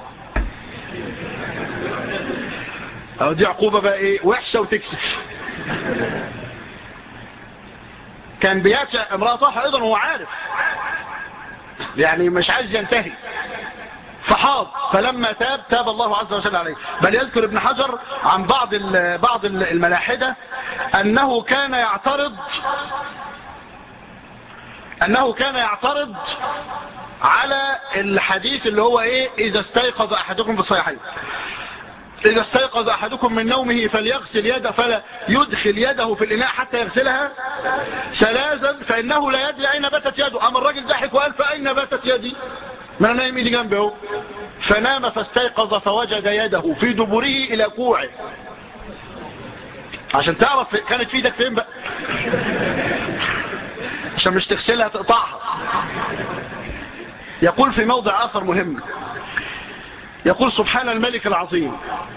أو دي عقوبة بقى ايه وحشة وتكسف كان بيأتي امرأته حائضا وهو عارف يعني مش عايز ينتهي فحاض فلما تاب تاب الله عز وجل عليه بل يذكر ابن حجر عن بعض بعض الملاحدة أنه كان يعترض أنه كان يعترض على الحديث اللي هو إيه إذا استيقظ أحدكم في الصيحين إذا استيقظ أحدكم من نومه فليغسل يده فلا يدخل يده في الإناء حتى يغسلها ثلاثا فإنه لا يدري أين باتت يده أما الرجل ضحك وقال فأين باتت يدي ما أنا نايم إيدي جنبه فنام فاستيقظ فوجد يده في دبره إلى كوعه عشان تعرف كانت في ايدك فين بقى عشان مش تغسلها تقطعها يقول في موضع آخر مهم يقول سبحان الملك العظيم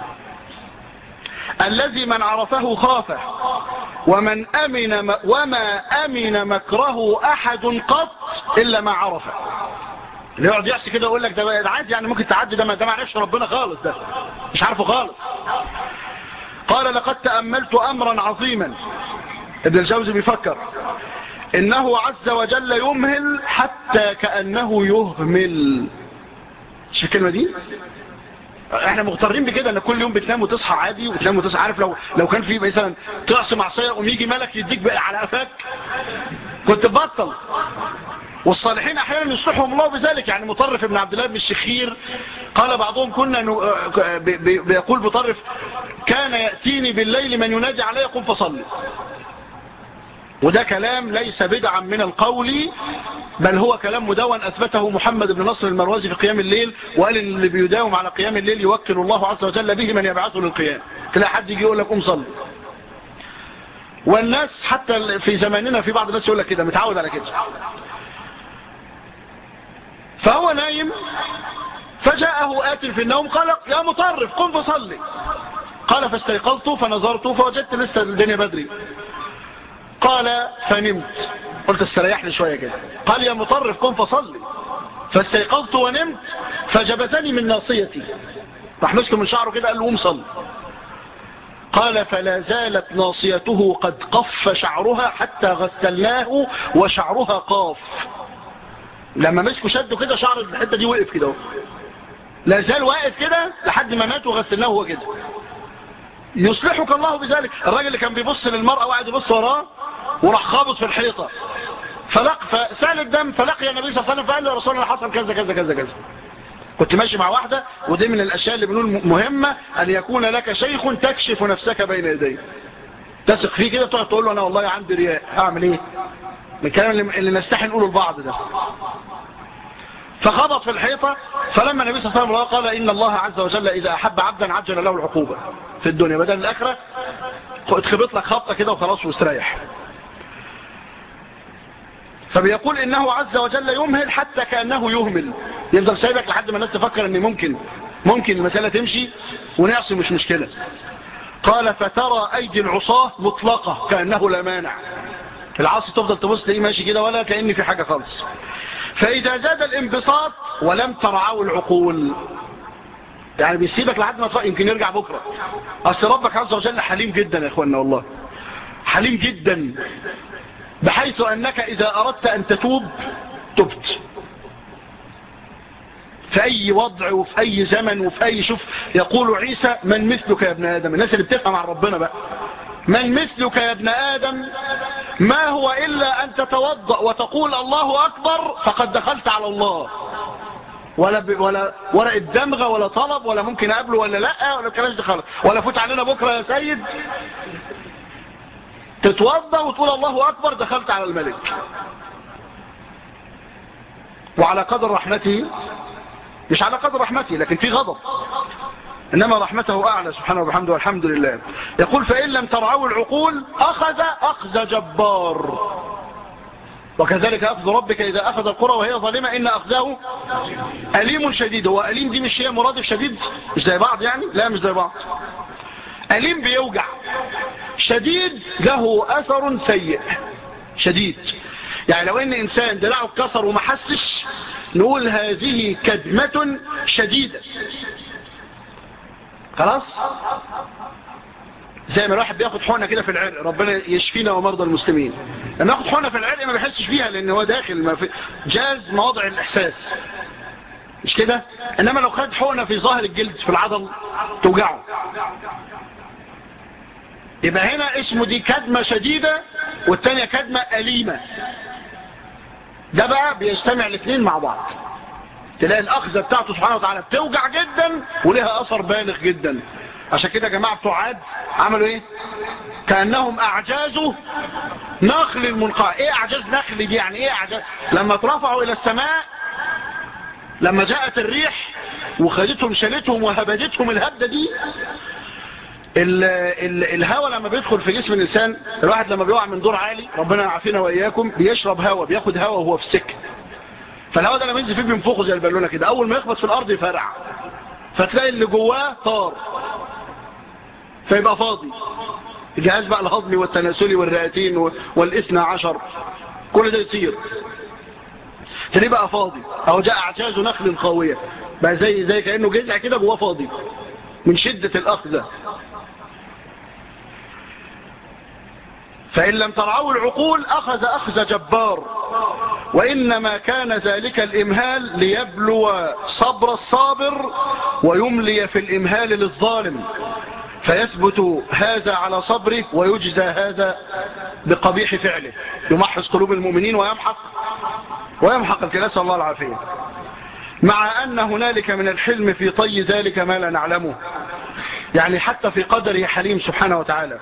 الذي من عرفه خافه ومن أمن وما أمن مكره أحد قط إلا ما عرفه اللي يقعد يحسي كده ويقول لك ده عادي يعني ممكن تعدي ده ما ده ما عرفش ربنا خالص ده مش عارفه خالص قال لقد تأملت أمرا عظيما ابن الجوزي بيفكر إنه عز وجل يمهل حتى كأنه يهمل شو الكلمة دي احنا مغترين بكده ان كل يوم بتنام وتصحى عادي وتنام وتصحى عارف لو لو كان في مثلا تعصي معصيه ويجي ملك يديك بقى على قفاك كنت تبطل والصالحين احيانا يصلحهم الله بذلك يعني مطرف ابن عبد الله بن الشخير قال بعضهم كنا بيقول مطرف كان يأتيني بالليل من ينادي علي قم فصلي وده كلام ليس بدعا من القول بل هو كلام مدون أثبته محمد بن نصر المروزي في قيام الليل وقال ان اللي بيداوم على قيام الليل يوكل الله عز وجل به من يبعثه للقيام تلاقي حد يجي يقول لك قم صلي والناس حتى في زماننا في بعض الناس يقول لك كده متعود على كده فهو نايم فجاءه آت في النوم قال يا مطرف قم فصلي قال فاستيقظت فنظرت فوجدت لسه الدنيا بدري قال فنمت قلت استريح لي شوية كده قال يا مطرف قم فصلي فاستيقظت ونمت فجبتني من ناصيتي راح مسكه من شعره كده قال له قم صلي قال فلا زالت ناصيته قد قف شعرها حتى غسلناه وشعرها قاف لما مسكوا شدوا كده شعر الحته دي وقف كده لا زال واقف كده لحد ما مات وغسلناه هو كده يصلحك الله بذلك الراجل اللي كان بيبص للمرأة وقاعد يبص وراه وراح خابط في الحيطة فلق فسال الدم فلقي النبي صلى الله عليه وسلم فقال له يا رسول الله حصل كذا كذا كذا كذا كنت ماشي مع واحدة ودي من الأشياء اللي بنقول مهمة أن يكون لك شيخ تكشف نفسك بين يديه تثق فيه كده تقعد تقول له أنا والله عندي رياء أعمل إيه من الكلام اللي نستحي نقوله لبعض ده فخبط في الحيطة فلما النبي صلى الله عليه وسلم قال إن الله عز وجل إذا أحب عبدا عجل له العقوبة في الدنيا بدل الآخرة اتخبط لك خبطة كده وخلاص واستريح فبيقول إنه عز وجل يمهل حتى كأنه يهمل يفضل سايبك لحد ما الناس تفكر أن ممكن ممكن المسألة تمشي ونعصي مش مشكلة قال فترى أيدي العصاة مطلقة كأنه لا مانع العاصي تفضل تبص تلاقيه ماشي كده ولا كأن في حاجة خالص فإذا زاد الانبساط ولم ترعوا العقول يعني بيسيبك لحد ما ترى يمكن يرجع بكرة أصل ربك عز وجل حليم جدا يا إخواننا والله حليم جدا بحيث أنك إذا أردت أن تتوب تبت في أي وضع وفي أي زمن وفي أي شوف يقول عيسى من مثلك يا ابن آدم الناس اللي بتفهم عن ربنا بقى من مثلك يا ابن آدم ما هو إلا أن تتوضأ وتقول الله أكبر فقد دخلت على الله ولا ب... ولا ورق الدمغة ولا طلب ولا ممكن أقبله ولا لا ولا كلاش دخل ولا فوت علينا بكرة يا سيد تتوضأ وتقول الله أكبر دخلت على الملك وعلى قدر رحمته مش على قدر رحمته لكن في غضب إنما رحمته أعلى سبحانه وبحمده والحمد لله يقول فإن لم ترعوا العقول أخذ أخذ جبار وكذلك أخذ ربك إذا أخذ القرى وهي ظالمة إن أخذه أليم شديد هو أليم دي مش هي مرادف شديد مش زي بعض يعني لا مش زي بعض أليم بيوجع شديد له أثر سيء شديد يعني لو ان انسان دراعه اتكسر وما حسش نقول هذه كدمة شديدة خلاص زي ما الواحد بياخد حقنه كده في العرق ربنا يشفينا ومرضى المسلمين لما ياخد حقنه في العرق ما بيحسش بيها لان هو داخل ما في جاز مواضع الاحساس مش كده انما لو خد حقنه في ظاهر الجلد في العضل توجعه يبقى هنا اسمه دي كدمة شديدة والتانية كدمة أليمة ده بقى بيجتمع الاثنين مع بعض تلاقي الأخذة بتاعته سبحانه وتعالى بتوجع جدا ولها أثر بالغ جدا عشان كده يا جماعة بتوع عاد عملوا ايه كأنهم أعجازوا نخل المنقاع ايه أعجاز نخل دي يعني ايه أعجاز لما اترفعوا إلى السماء لما جاءت الريح وخدتهم شالتهم وهبدتهم الهبدة دي ال ال الهواء لما بيدخل في جسم الإنسان الواحد لما بيقع من دور عالي ربنا يعافينا وإياكم بيشرب هواء بياخد هواء وهو في سكة فالهواء ده لما ينزل فيه بينفخه زي البالونه كده أول ما يخبط في الأرض يفرع فتلاقي اللي جواه طار فيبقى فاضي الجهاز بقى الهضمي والتناسلي والرئتين والاثنى عشر كل ده يصير تلاقيه بقى فاضي أو جاء اعجاز نخل قوية بقى زي زي كأنه جزع كده جواه فاضي من شدة الأخذة فإن لم ترعوا العقول أخذ أخذ جبار وإنما كان ذلك الإمهال ليبلو صبر الصابر ويملي في الإمهال للظالم فيثبت هذا على صبره ويجزى هذا بقبيح فعله يمحص قلوب المؤمنين ويمحق ويمحق الكناس الله العافية مع أن هنالك من الحلم في طي ذلك ما لا نعلمه يعني حتى في قدره حليم سبحانه وتعالى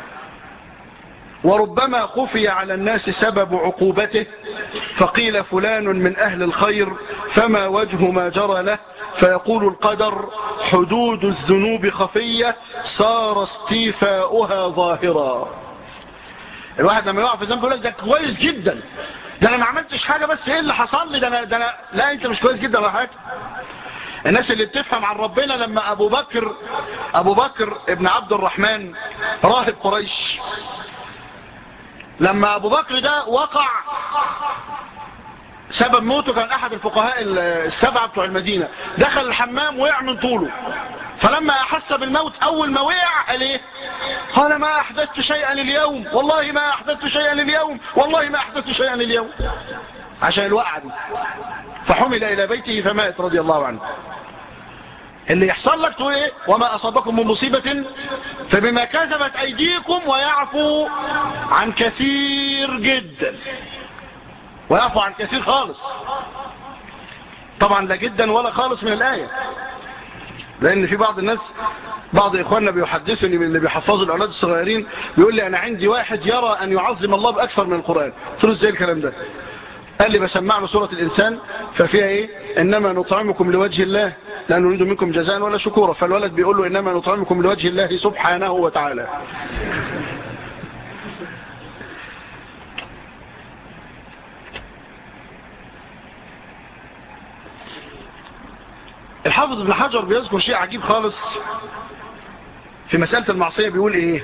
وربما خفي على الناس سبب عقوبته فقيل فلان من أهل الخير فما وجه ما جرى له فيقول القدر حدود الذنوب خفية صار استيفاؤها ظاهرا الواحد لما يقع في ذنب يقول لك ده كويس جدا ده انا ما عملتش حاجة بس ايه اللي حصل لي ده انا, ده أنا لا انت مش كويس جدا ولا حاجة الناس اللي بتفهم عن ربنا لما ابو بكر ابو بكر ابن عبد الرحمن راهب قريش لما ابو بكر ده وقع سبب موته كان احد الفقهاء السبعة بتوع المدينة دخل الحمام وقع من طوله فلما احس بالموت اول ما وقع قال ايه قال ما احدثت شيئا اليوم والله ما احدثت شيئا اليوم والله ما احدثت شيئا اليوم عشان الوقعة دي فحمل الى بيته فمات رضي الله عنه اللي يحصل لك تقول ايه وما اصابكم من مصيبة فبما كذبت ايديكم ويعفو عن كثير جدا ويعفو عن كثير خالص طبعا لا جدا ولا خالص من الآية لأن في بعض الناس بعض إخواننا بيحدثني من اللي بيحفظوا الأولاد الصغيرين بيقول لي أنا عندي واحد يرى أن يعظم الله بأكثر من القرآن قلت له ازاي الكلام ده قال لي بسمع له سورة الإنسان ففيها إيه إنما نطعمكم لوجه الله لا نريد منكم جزاء ولا شكورا فالولد بيقول له إنما نطعمكم لوجه الله سبحانه وتعالى الحافظ ابن حجر بيذكر شيء عجيب خالص في مسألة المعصية بيقول ايه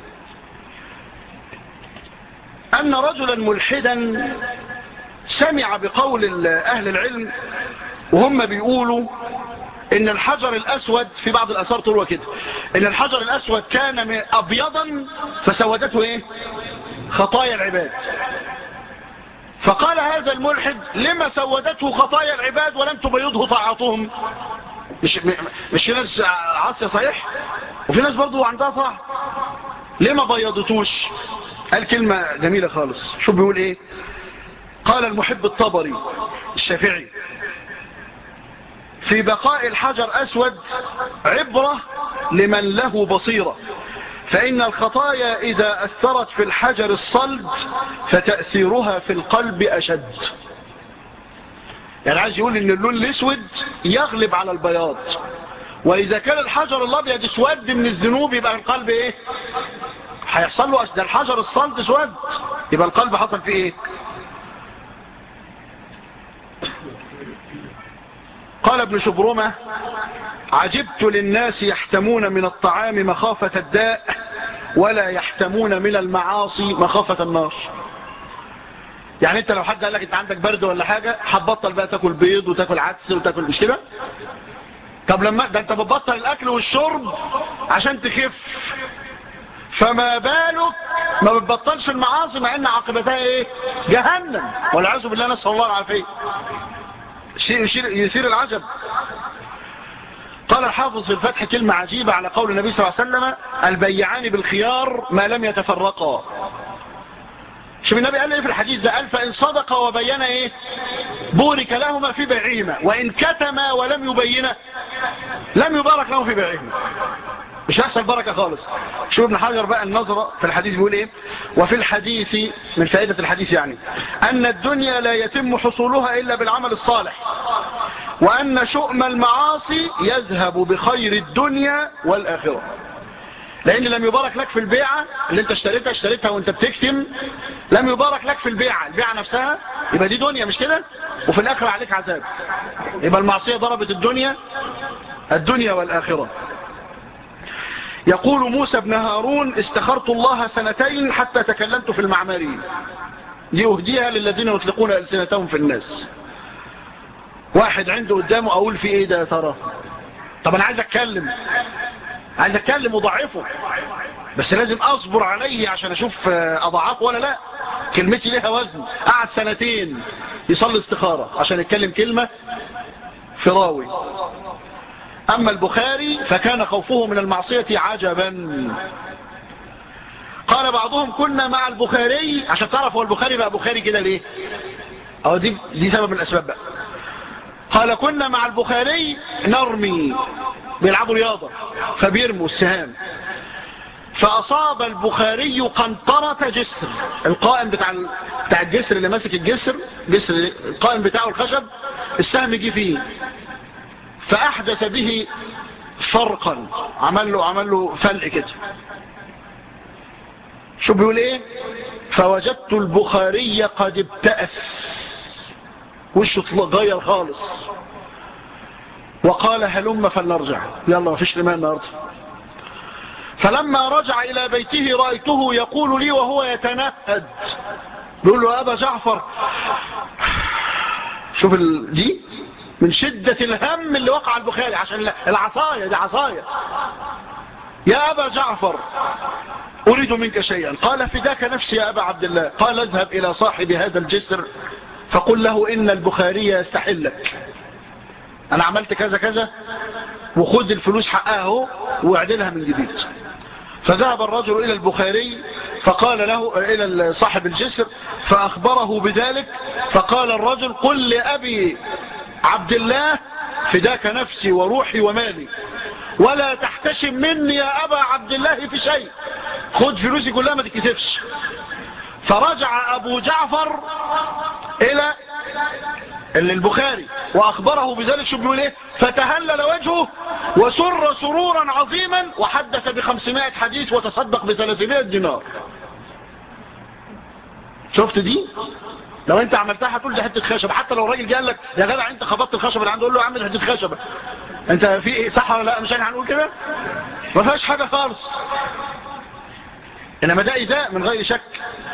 أن رجلا ملحدا سمع بقول أهل العلم وهم بيقولوا ان الحجر الاسود في بعض الاثار تروى كده ان الحجر الاسود كان ابيضا فسودته ايه خطايا العباد فقال هذا الملحد لما سودته خطايا العباد ولم تبيضه طاعتهم مش, مش في ناس عاصية صحيح وفي ناس برضو عندها طاعة ليه ما بيضتوش قال كلمة جميلة خالص شو بيقول ايه قال المحب الطبري الشافعي في بقاء الحجر أسود عبرة لمن له بصيرة فإن الخطايا إذا أثرت في الحجر الصلد فتأثيرها في القلب أشد يعني عايز يقول إن اللون الأسود يغلب على البياض وإذا كان الحجر الأبيض اسود من الذنوب يبقى القلب إيه هيحصل له أسد الحجر الصلد اسود يبقى القلب حصل فيه إيه قال ابن شبرمة عجبت للناس يحتمون من الطعام مخافة الداء ولا يحتمون من المعاصي مخافة النار يعني انت لو حد قال لك انت عندك برد ولا حاجة هتبطل بقى تاكل بيض وتاكل عدس وتاكل مش كده طب لما ده انت بتبطل الاكل والشرب عشان تخف فما بالك ما بتبطلش المعاصي مع ان عاقبتها ايه جهنم والعياذ بالله نسال الله العافيه شيء يثير العجب قال الحافظ في الفتح كلمة عجيبة على قول النبي صلى الله عليه وسلم البيعان بالخيار ما لم يتفرقا شوف النبي قال ايه في الحديث ده قال فإن صدق وبين ايه بورك لهما في بيعهما وإن كتما ولم يبين لم يبارك له في بيعهما مش هيحصل بركة خالص شوف ابن حجر بقى النظرة في الحديث بيقول ايه وفي الحديث من فائدة الحديث يعني ان الدنيا لا يتم حصولها الا بالعمل الصالح وان شؤم المعاصي يذهب بخير الدنيا والاخرة لان لم يبارك لك في البيعة اللي انت اشتريتها اشتريتها وانت بتكتم لم يبارك لك في البيعة البيعة نفسها يبقى دي دنيا مش كده وفي الاخر عليك عذاب يبقى المعصية ضربت الدنيا الدنيا والاخرة يقول موسى بن هارون استخرت الله سنتين حتى تكلمت في المعماري لأهديها للذين يطلقون ألسنتهم في الناس واحد عنده قدامه أقول في إيه ده يا ترى طب أنا عايز أتكلم عايز أتكلم وضعفه بس لازم أصبر عليه عشان أشوف أضعاف ولا لا كلمتي لها وزن قعد سنتين يصلي استخارة عشان يتكلم كلمة فراوي أما البخاري فكان خوفه من المعصية عجبا قال بعضهم كنا مع البخاري عشان تعرف هو البخاري بقى بخاري كده ليه أو دي, دي سبب من الأسباب بقى قال كنا مع البخاري نرمي بيلعبوا رياضة فبيرموا السهام فأصاب البخاري قنطرة جسر القائم بتاع بتاع الجسر اللي ماسك الجسر جسر القائم بتاعه الخشب السهم جه فيه فأحدث به فرقا عمل له, عمل له فلق كده شو بيقول ايه فوجدت البخاري قد ابتأس وشه غير خالص وقال هلم فلنرجع يلا ما فيش لما النهارده فلما رجع إلى بيته رأيته يقول لي وهو يتنهد بيقول له أبا جعفر شوف دي من شدة الهم اللي وقع البخاري عشان العصاية دي عصاية يا أبا جعفر أريد منك شيئا قال فداك نفسي يا أبا عبد الله قال اذهب إلى صاحب هذا الجسر فقل له إن البخاري يستحلك أنا عملت كذا كذا وخذ الفلوس حقها واعدلها من جديد فذهب الرجل إلى البخاري فقال له إلى صاحب الجسر فأخبره بذلك فقال الرجل قل لأبي عبد الله فداك نفسي وروحي ومالي ولا تحتشم مني يا أبا عبد الله في شيء خد فلوسي كلها ما تكسفش فرجع أبو جعفر إلى البخاري وأخبره بذلك شو بيقول إيه فتهلل وجهه وسر سرورا عظيما وحدث بخمسمائة حديث وتصدق بثلاثمائة دينار شفت دي لو انت عملتها هتقول دي حته خشب حتى لو الراجل قال لك يا جدع انت خبطت الخشب اللي عنده قول له يا عم دي حته خشب انت في ايه صح ولا لا مش احنا هنقول كده ما فيهاش حاجة خالص انما ده ايذاء من غير شك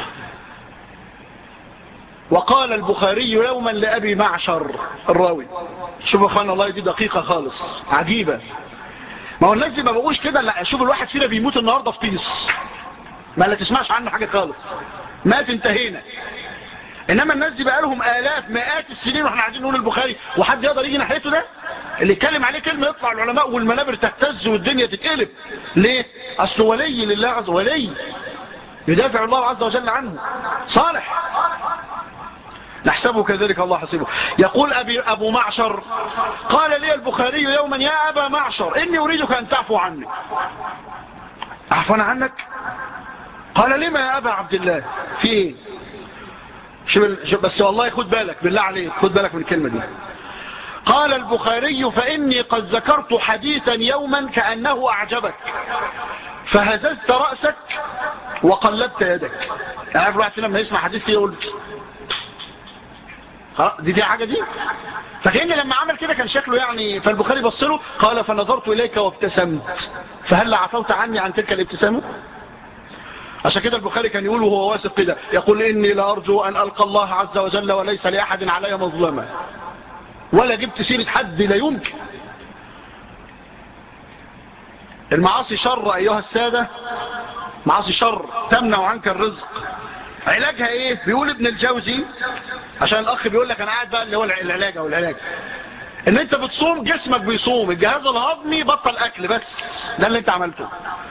وقال البخاري يوما لأبي معشر الراوي شوفوا اخوانا الله دي دقيقة خالص عجيبة ما هو الناس دي ما بقوش كده لا شوف الواحد فينا بيموت النهاردة في طيس ما لا تسمعش عنه حاجة خالص مات انتهينا انما الناس دي بقى لهم الاف مئات السنين واحنا عايزين نقول البخاري وحد يقدر يجي ناحيته ده اللي يتكلم عليه كلمة يطلع العلماء والمنابر تهتز والدنيا تتقلب ليه اصله ولي لله عز ولي يدافع الله عز وجل عنه صالح نحسبه كذلك الله حسبه يقول أبي أبو معشر قال لي البخاري يوما يا أبا معشر إني أريدك أن تعفو عني أعفونا عنك قال لما يا أبا عبد الله في إيه شو بس والله خد بالك بالله عليك خد بالك من الكلمة دي قال البخاري فإني قد ذكرت حديثا يوما كأنه أعجبك فهززت رأسك وقلبت يدك عارف الواحد فينا لما يسمع حديث يقول دي دي حاجة دي فكأن لما عمل كده كان شكله يعني فالبخاري بصله قال فنظرت إليك وابتسمت فهل عفوت عني عن تلك الابتسامة عشان كده البخاري كان يقول وهو واثق كده يقول إني لأرجو أن ألقى الله عز وجل وليس لأحد علي مظلمة ولا جبت سيرة حد لا يمكن المعاصي شر أيها السادة معاصي شر تمنع عنك الرزق علاجها ايه بيقول ابن الجوزي عشان الاخ بيقول لك انا قاعد بقى اللي هو العلاج او العلاج ان انت بتصوم جسمك بيصوم الجهاز الهضمي بطل اكل بس ده اللي انت عملته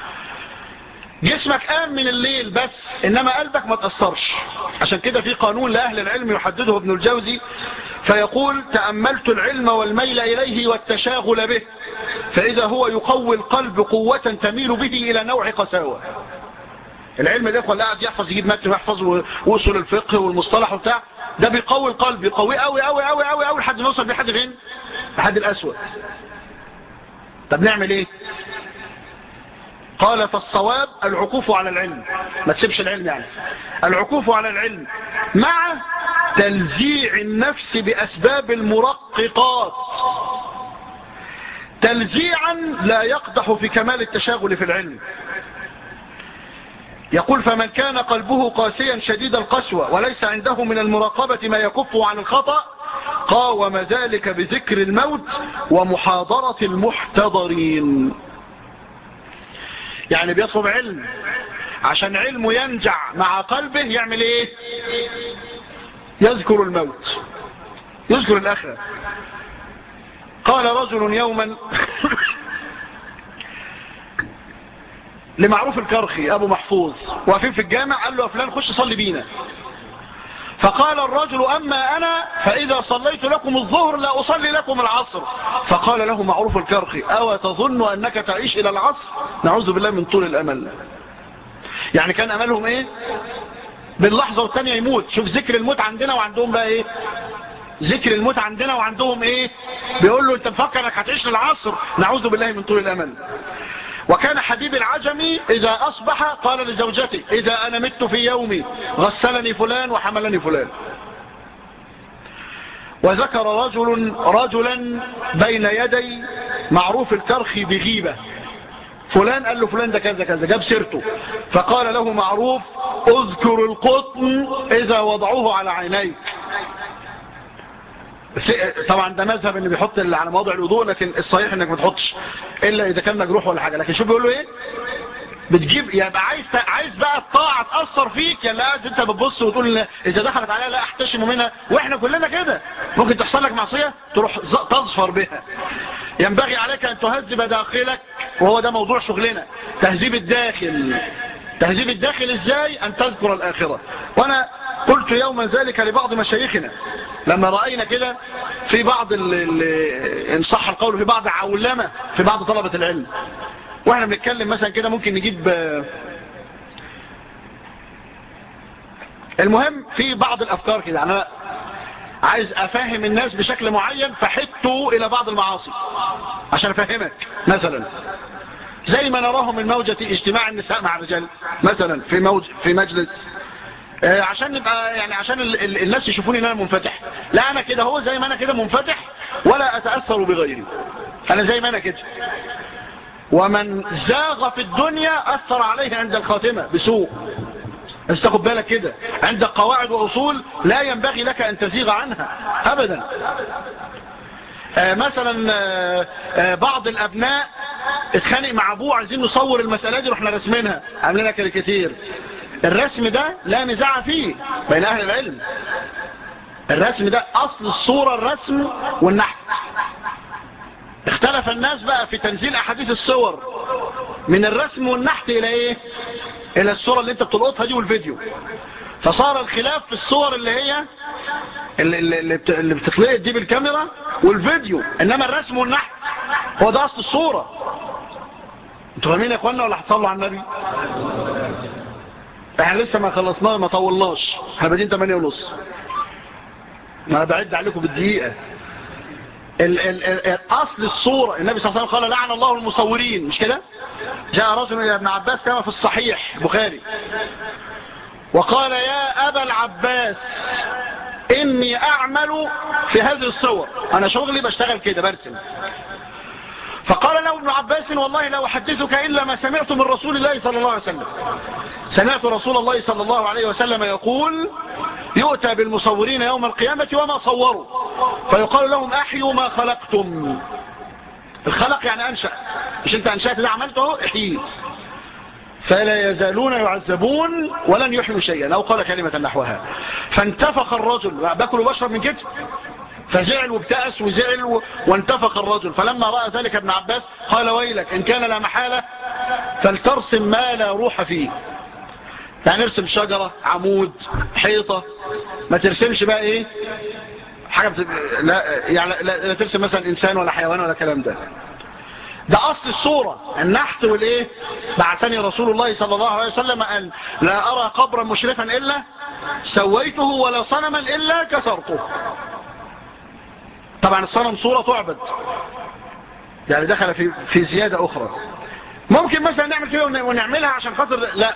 جسمك قام من الليل بس انما قلبك ما تأثرش عشان كده في قانون لأهل العلم يحدده ابن الجوزي فيقول تأملت العلم والميل إليه والتشاغل به فإذا هو يقوي القلب قوة تميل به إلى نوع قساوة العلم ده يقول قاعد يحفظ يجيب متن ويحفظ وصول الفقه والمصطلح وبتاع ده بيقوي القلب بيقوي قوي قوي قوي قوي قوي لحد ما يوصل بحد فين لحد الأسود طب نعمل ايه قال فالصواب العكوف على العلم ما تسيبش العلم يعني العكوف على العلم مع تلزيع النفس بأسباب المرققات تلزيعا لا يقدح في كمال التشاغل في العلم يقول فمن كان قلبه قاسيا شديد القسوة وليس عنده من المراقبة ما يكف عن الخطأ قاوم ذلك بذكر الموت ومحاضرة المحتضرين يعني بيطلب علم عشان علمه ينجع مع قلبه يعمل ايه يذكر الموت يذكر الآخرة قال رجل يوما لمعروف الكرخي أبو محفوظ واقفين في الجامع قال له فلان خش صلي بينا فقال الرجل أما أنا فإذا صليت لكم الظهر لا أصلي لكم العصر فقال له معروف الكرخي أو تظن أنك تعيش إلى العصر نعوذ بالله من طول الأمل يعني كان أملهم إيه باللحظة والثانية يموت شوف ذكر الموت عندنا وعندهم بقى إيه ذكر الموت عندنا وعندهم إيه بيقول له أنت مفكر أنك هتعيش للعصر نعوذ بالله من طول الأمل وكان حبيب العجمي إذا أصبح قال لزوجتي إذا أنا مت في يومي غسلني فلان وحملني فلان وذكر رجل رجلا بين يدي معروف الكرخي بغيبة فلان قال له فلان ده كذا كذا جاب سيرته فقال له معروف اذكر القطن إذا وضعوه على عينيك طبعا ده مذهب اللي بيحط اللي على موضع الوضوء لكن الصحيح انك ما تحطش الا اذا كان مجروح ولا حاجه لكن شو بيقول له ايه بتجيب يبقى عايز عايز بقى الطاعه تاثر فيك يا لا انت بتبص وتقول اذا دخلت عليها لا احتشم منها واحنا كلنا كده ممكن تحصل لك معصيه تروح تظفر بها ينبغي عليك ان تهذب داخلك وهو ده موضوع شغلنا تهذيب الداخل تهذيب الداخل ازاي ان تذكر الاخره وانا قلت يوما ذلك لبعض مشايخنا لما رأينا كده في بعض ان صح القول في بعض عولمة في بعض طلبة العلم واحنا بنتكلم مثلا كده ممكن نجيب المهم في بعض الافكار كده انا عايز افهم الناس بشكل معين فحدته الى بعض المعاصي عشان افهمك مثلا زي ما نراه من موجة اجتماع النساء مع الرجال مثلا في, موج في مجلس عشان نبقى يعني عشان ال ال الناس يشوفوني ان انا منفتح لا انا كده هو زي ما انا كده منفتح ولا اتأثر بغيري انا زي ما انا كده ومن زاغ في الدنيا اثر عليه عند الخاتمة بسوء بس تاخد بالك كده عندك قواعد واصول لا ينبغي لك ان تزيغ عنها ابدا آه مثلا آه آه بعض الابناء اتخانق مع ابوه عايزين نصور المسألة دي رحنا رسمينها عاملينها كاريكاتير الرسم ده لا نزاع فيه بين اهل العلم الرسم ده اصل الصورة الرسم والنحت اختلف الناس بقى في تنزيل احاديث الصور من الرسم والنحت الى ايه الى الصورة اللي انت بتلقطها دي والفيديو فصار الخلاف في الصور اللي هي اللي, اللي, اللي بتتلقط دي بالكاميرا والفيديو انما الرسم والنحت هو ده اصل الصورة انتوا فاهمين يا اخوانا ولا هتصلوا على النبي احنا لسه ما خلصناه ما طولناش احنا بادين 8 ونص ما انا بعد عليكم بالدقيقة ال ال ال اصل الصورة النبي صلى الله عليه وسلم قال لعن الله المصورين مش كده جاء رجل الى ابن عباس كما في الصحيح البخاري وقال يا ابا العباس اني اعمل في هذه الصور انا شغلي بشتغل كده برسم فقال له ابن عباس والله لا أحدثك إلا ما سمعت من رسول الله صلى الله عليه وسلم سمعت رسول الله صلى الله عليه وسلم يقول يؤتى بالمصورين يوم القيامة وما صوروا فيقال لهم أحيوا ما خلقتم الخلق يعني أنشأ مش أنت أنشأت ده عملته احيي فلا يزالون يعذبون ولن يحيوا شيئا أو قال كلمة نحوها فانتفخ الرجل باكل وبشرب من كده فزعل وابتأس وزعل وانتفق الرجل فلما رأى ذلك ابن عباس قال ويلك إن كان لا محالة فلترسم ما لا روح فيه يعني ارسم شجرة عمود حيطة ما ترسمش بقى ايه حاجة بت... لا, يعني لا, لا ترسم مثلا انسان ولا حيوان ولا كلام ده ده اصل الصورة النحت والايه بعثني رسول الله صلى الله عليه وسلم ان لا ارى قبرا مشرفا الا سويته ولا صنما الا كسرته طبعا الصنم صورة تعبد يعني دخل في, في زيادة أخرى ممكن مثلا نعمل كده ونعملها عشان خاطر لا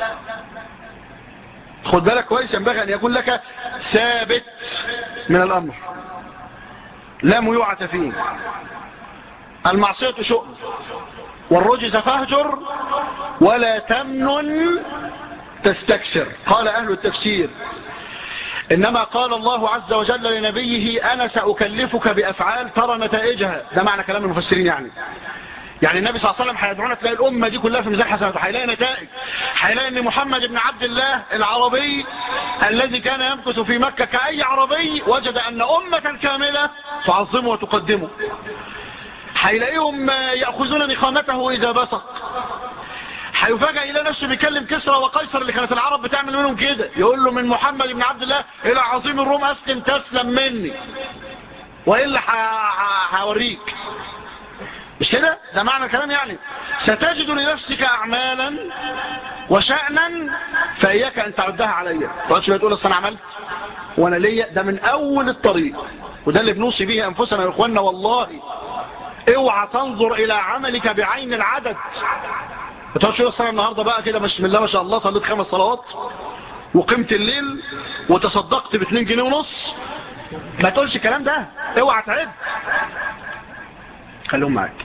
خد بالك كويس ينبغي أن يكون لك ثابت من الأمر لا ميوعة فيه المعصية شؤم والرجز فهجر ولا تمنن تستكسر قال أهل التفسير إنما قال الله عز وجل لنبيه أنا سأكلفك بأفعال ترى نتائجها ده معنى كلام المفسرين يعني يعني النبي صلى الله عليه وسلم هيدعونا تلاقي الأمة دي كلها في ميزان حسناته هيلاقي نتائج هيلاقي أن محمد بن عبد الله العربي الذي كان يمكث في مكة كأي عربي وجد أن أمة كاملة تعظمه وتقدمه هيلاقيهم يأخذون نخامته إذا بسط هيفاجئ الى نفسه بيكلم كسرى وقيصر اللي كانت العرب بتعمل منهم كده يقول له من محمد بن عبد الله الى عظيم الروم اسلم تسلم مني والا هوريك مش كده ده معنى الكلام يعني ستجد لنفسك اعمالا وشأنا فاياك ان تعدها عليا تقعدش تقول اصل انا عملت وانا ليا ده من اول الطريق وده اللي بنوصي به انفسنا يا اخوانا والله اوعى تنظر الى عملك بعين العدد ما تقعدش الصلاة النهاردة بقى كده بسم الله ما شاء الله صليت خمس صلوات وقمت الليل وتصدقت ب 2 جنيه ونص ما تقولش الكلام ده اوعى تعد خليهم معاك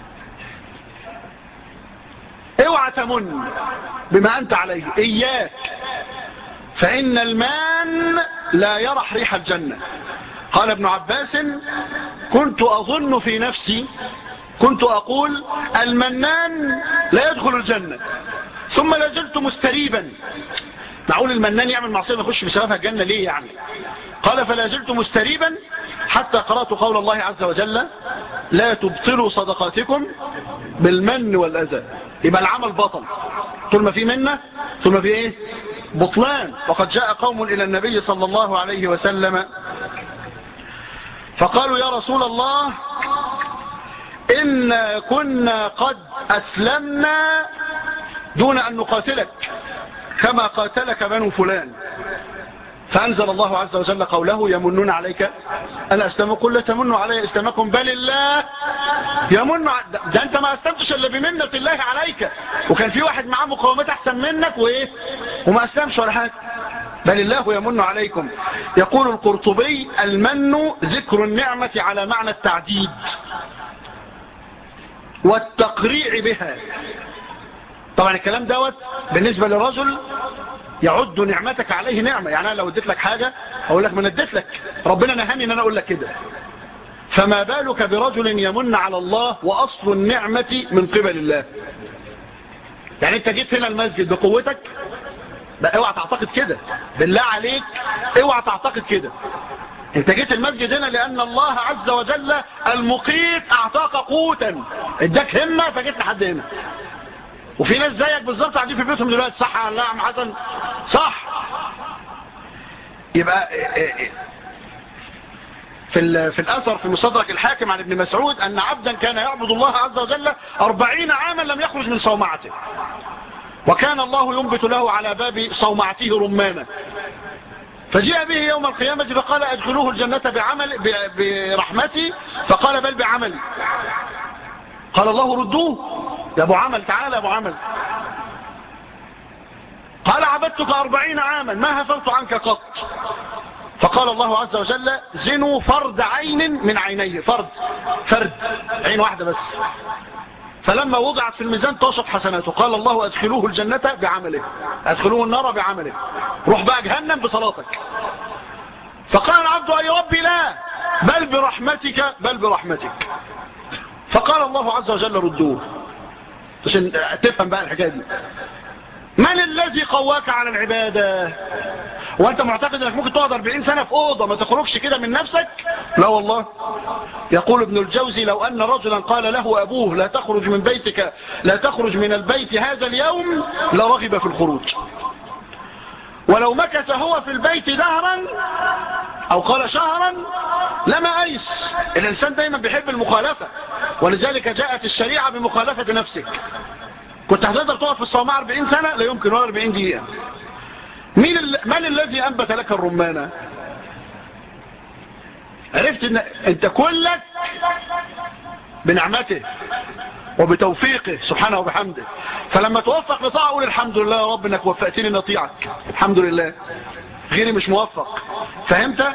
اوعى تمن بما انت عليه اياك فان المان لا يرح ريح الجنة قال ابن عباس كنت اظن في نفسي كنت أقول المنان لا يدخل الجنة ثم لازلت مستريبا معقول المنان يعمل معصية ما يخش بسببها الجنة ليه يعني قال فلا زلت مستريبا حتى قرأت قول الله عز وجل لا تبطلوا صدقاتكم بالمن والأذى يبقى العمل بطل طول ما في منه طول ما في ايه بطلان وقد جاء قوم إلى النبي صلى الله عليه وسلم فقالوا يا رسول الله إن كنا قد أسلمنا دون أن نقاتلك كما قاتلك بنو فلان فأنزل الله عز وجل قوله يمنون عليك أن أسلموا قل لا تمنوا علي إسلامكم بل الله يمن ده أنت ما أسلمتش إلا بمنة الله عليك وكان في واحد معاه مقاومات أحسن منك وإيه وما أسلمش ولا حاجة بل الله يمن عليكم يقول القرطبي المن ذكر النعمة على معنى التعديد والتقريع بها طبعا الكلام دوت بالنسبة للرجل يعد نعمتك عليه نعمة يعني أنا لو اديت لك حاجة أقول لك من اديت لك ربنا نهاني أن أنا أقول لك كده فما بالك برجل يمن على الله وأصل النعمة من قبل الله يعني انت جيت هنا المسجد بقوتك بقى اوعى تعتقد كده بالله عليك اوعى تعتقد كده انت جيت المسجد هنا لان الله عز وجل المقيت اعطاك قوتا اداك همة فجيت لحد هنا وفي ناس زيك بالظبط قاعدين في بيوتهم دلوقتي صح ولا لا عم حسن صح يبقى في في الأثر في مصدرك الحاكم عن ابن مسعود أن عبدا كان يعبد الله عز وجل أربعين عاما لم يخرج من صومعته وكان الله ينبت له على باب صومعته رمانا فجاء به يوم القيامة فقال أدخلوه الجنة بعمل برحمتي فقال بل بعملي قال الله ردوه يا أبو عمل تعالى يا أبو عمل قال عبدتك أربعين عاما ما هفوت عنك قط فقال الله عز وجل زنوا فرد عين من عينيه فرد فرد عين واحدة بس فلما وضعت في الميزان توشط حسناته قال الله أدخلوه الجنة بعمله أدخلوه النار بعمله روح بقى جهنم بصلاتك فقال العبد أي ربي لا بل برحمتك بل برحمتك فقال الله عز وجل ردوه عشان تفهم بقى الحكاية دي من الذي قواك على العبادة وانت معتقد انك ممكن تقعد 40 سنة في اوضة ما تخرجش كده من نفسك لا والله يقول ابن الجوزي لو ان رجلا قال له ابوه لا تخرج من بيتك لا تخرج من البيت هذا اليوم لرغب في الخروج ولو مكث هو في البيت دهرا او قال شهرا لما ايس الانسان دايما بيحب المخالفة ولذلك جاءت الشريعة بمخالفة نفسك كنت هتقدر تقف في الصومعة 40 سنة لا يمكن ولا 40 دقيقة مين من الذي أنبت لك الرمانة عرفت ان انت كلك بنعمته وبتوفيقه سبحانه وبحمده فلما توفق لطاعة قول الحمد لله يا رب انك وفقتني نطيعك الحمد لله غيري مش موفق فهمت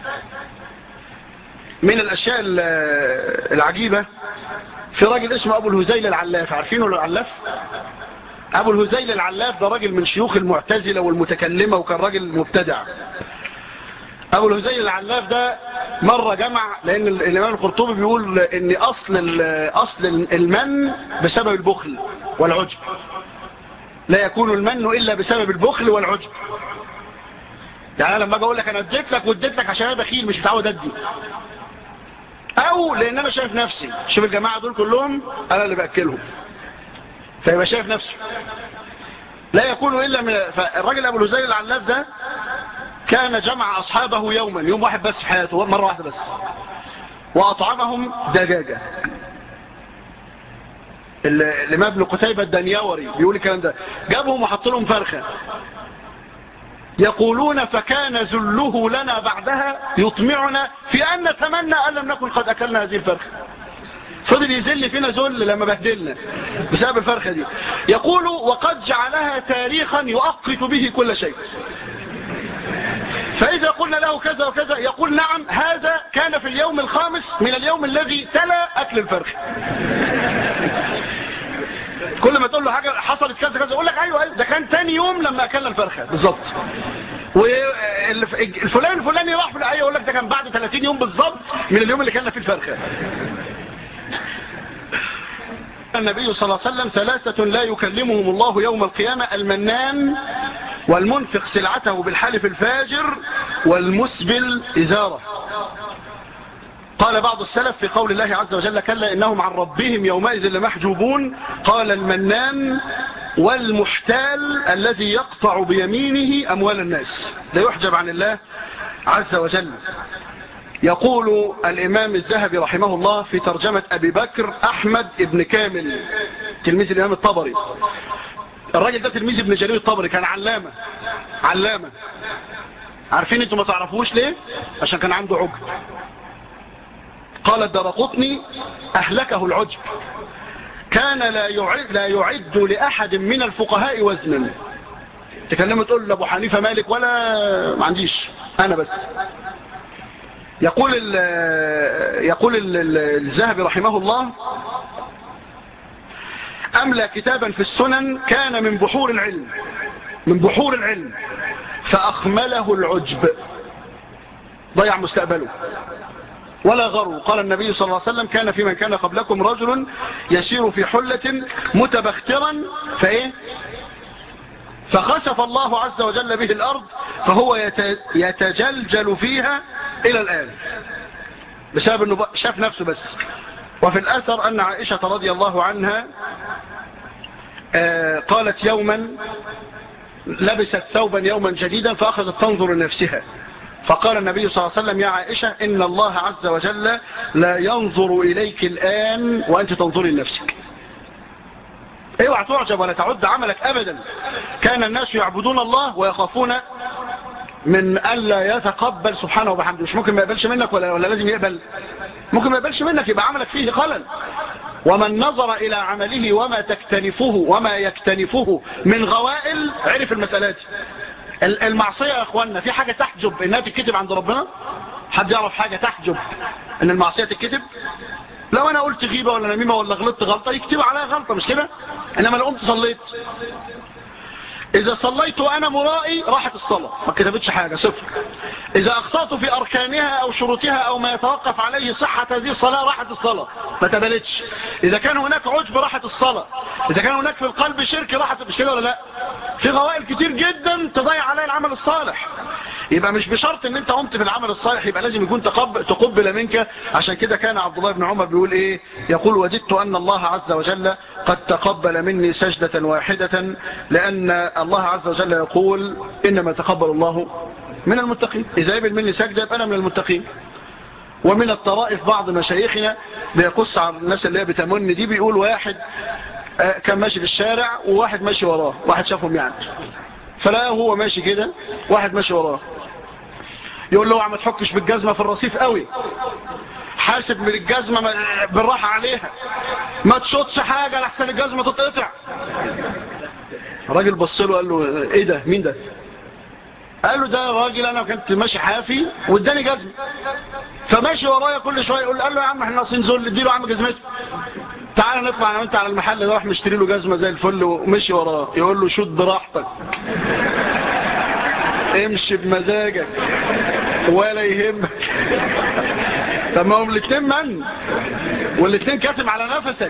من الاشياء العجيبة في راجل اسمه ابو الهزيل العلاف عارفينه العلاف ابو الهزيل العلاف ده راجل من شيوخ المعتزلة والمتكلمة وكان راجل مبتدع ابو الهزيل العلاف ده مرة جمع لان الامام القرطبي بيقول ان اصل اصل المن بسبب البخل والعجب لا يكون المن الا بسبب البخل والعجب يعني لما اجي اقول لك انا اديت لك واديت لك عشان انا بخيل مش متعود ادي او لان انا شايف نفسي شوف الجماعة دول كلهم انا اللي باكلهم فيبقى شايف نفسه لا يكون الا من فالراجل ابو الهزيل العلاف ده كان جمع اصحابه يوما يوم واحد بس في حياته مرة واحدة بس واطعمهم دجاجة الامام ابن قتيبة الدنياوري بيقول الكلام ده جابهم وحط لهم فرخة يقولون فكان ذله لنا بعدها يطمعنا في أن نتمنى أن لم نكن قد أكلنا هذه الفرخة فضل يزل فينا ذل لما بهدلنا بسبب الفرخة دي يقول وقد جعلها تاريخا يؤقت به كل شيء فإذا قلنا له كذا وكذا يقول نعم هذا كان في اليوم الخامس من اليوم الذي تلا أكل الفرخ كل ما تقول له حاجة حصلت كذا كذا يقول لك أيوة أيوة ده كان تاني يوم لما أكلنا الفرخة بالظبط والفلان الفلاني راح في الآية يقول لك ده كان بعد 30 يوم بالظبط من اليوم اللي كلنا فيه الفرخة النبي صلى الله عليه وسلم ثلاثة لا يكلمهم الله يوم القيامة المنان والمنفق سلعته بالحلف الفاجر والمسبل إزارة قال بعض السلف في قول الله عز وجل كلا إنهم عن ربهم يومئذ لمحجوبون قال المنان والمحتال الذي يقطع بيمينه أموال الناس لا يحجب عن الله عز وجل يقول الإمام الذهبي رحمه الله في ترجمة أبي بكر أحمد ابن كامل تلميذ الإمام الطبري الراجل ده تلميذ ابن جرير الطبري كان علامة علامة عارفين انتوا ما تعرفوش ليه عشان كان عنده عجب قال الدرقطني أهلكه العجب كان لا يعد, لا يعد لأحد من الفقهاء وزنا تكلمت تقول لأبو حنيفة مالك ولا ما عنديش أنا بس يقول ال يقول الذهبي رحمه الله أملى كتابا في السنن كان من بحور العلم من بحور العلم فأخمله العجب ضيع مستقبله ولا غروا قال النبي صلى الله عليه وسلم كان في من كان قبلكم رجل يسير في حلة متبخترا فإيه فخسف الله عز وجل به الأرض فهو يتجلجل فيها إلى الآن بسبب أنه شاف نفسه بس وفي الأثر أن عائشة رضي الله عنها آه، قالت يوما لبست ثوبا يوما جديدا فأخذت تنظر لنفسها فقال النبي صلى الله عليه وسلم يا عائشة إن الله عز وجل لا ينظر إليك الآن وأنت تنظري لنفسك اوعى تعجب ولا تعد عملك أبدا كان الناس يعبدون الله ويخافون من ألا يتقبل سبحانه وبحمده مش ممكن ما يقبلش منك ولا, ولا لازم يقبل ممكن ما يقبلش منك يبقى عملك فيه خلل ومن نظر إلى عمله وما تكتنفه وما يكتنفه من غوائل عرف المسألات المعصية يا أخوانا في حاجة تحجب إنها تتكتب عند ربنا حد يعرف حاجة تحجب إن المعصية تتكتب لو أنا قلت غيبة ولا نميمة ولا غلطت غلطة يكتب عليها غلطة مش كده إنما لو قمت صليت إذا صليت وأنا مرائي راحت الصلاة ما كتبتش حاجة صفر إذا أخطأت في أركانها أو شروطها أو ما يتوقف عليه صحة هذه الصلاة راحت الصلاة ما تبلتش إذا كان هناك عجب راحت الصلاة إذا كان هناك في القلب شرك راحت مش كده ولا لا في غوائل كتير جدا تضيع عليها العمل الصالح يبقى مش بشرط ان انت قمت في العمل الصالح يبقى لازم يكون تقبل منك عشان كده كان عبد الله بن عمر بيقول ايه يقول وجدت ان الله عز وجل قد تقبل مني سجدة واحدة لان الله عز وجل يقول انما تقبل الله من المتقين اذا يبل مني سجدة يبقى انا من المتقين ومن الطرائف بعض مشايخنا بيقص على الناس اللي هي بتمن دي بيقول واحد آه، كان ماشي في الشارع وواحد ماشي وراه واحد شافهم يعني فلا هو ماشي كده واحد ماشي وراه يقول له ما تحكش بالجزمة في الرصيف قوي حاسب من الجزمة بالراحة عليها ما تشوطش حاجة لحسن الجزمة تتقطع الراجل بص له قال له ايه ده مين ده قال له ده راجل انا كنت ماشي حافي واداني جزمة فماشي ورايا كل شوية يقول قال له يا عم احنا ناقصين زول اديله يا عم جزمته تعال نطلع انا وانت على المحل ده راح مشتري له جزمة زي الفل ومشي وراه يقول له شد براحتك امشي بمزاجك ولا يهمك طب ما هم الاثنين من والاثنين كاتم على نفسك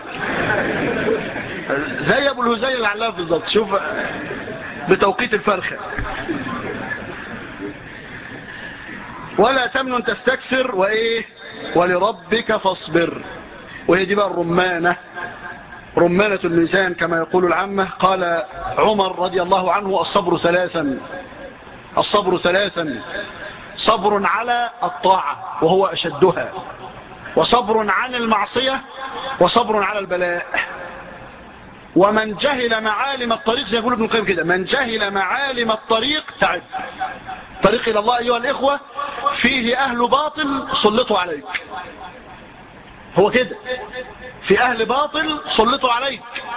زي ابو الهزيل اللي علاه بالظبط شوف بتوقيت الفرخة ولا تمنن تستكثر وايه ولربك فاصبر وهي دي بقى الرمانة رمانة الميزان كما يقول العامة قال عمر رضي الله عنه الصبر ثلاثا الصبر ثلاثا صبر على الطاعة وهو أشدها وصبر عن المعصية وصبر على البلاء ومن جهل معالم الطريق زي يقول ابن القيم كده من جهل معالم الطريق تعب طريق إلى الله أيها الإخوة فيه أهل باطل سلطوا عليك هو كده في أهل باطل سلطوا عليك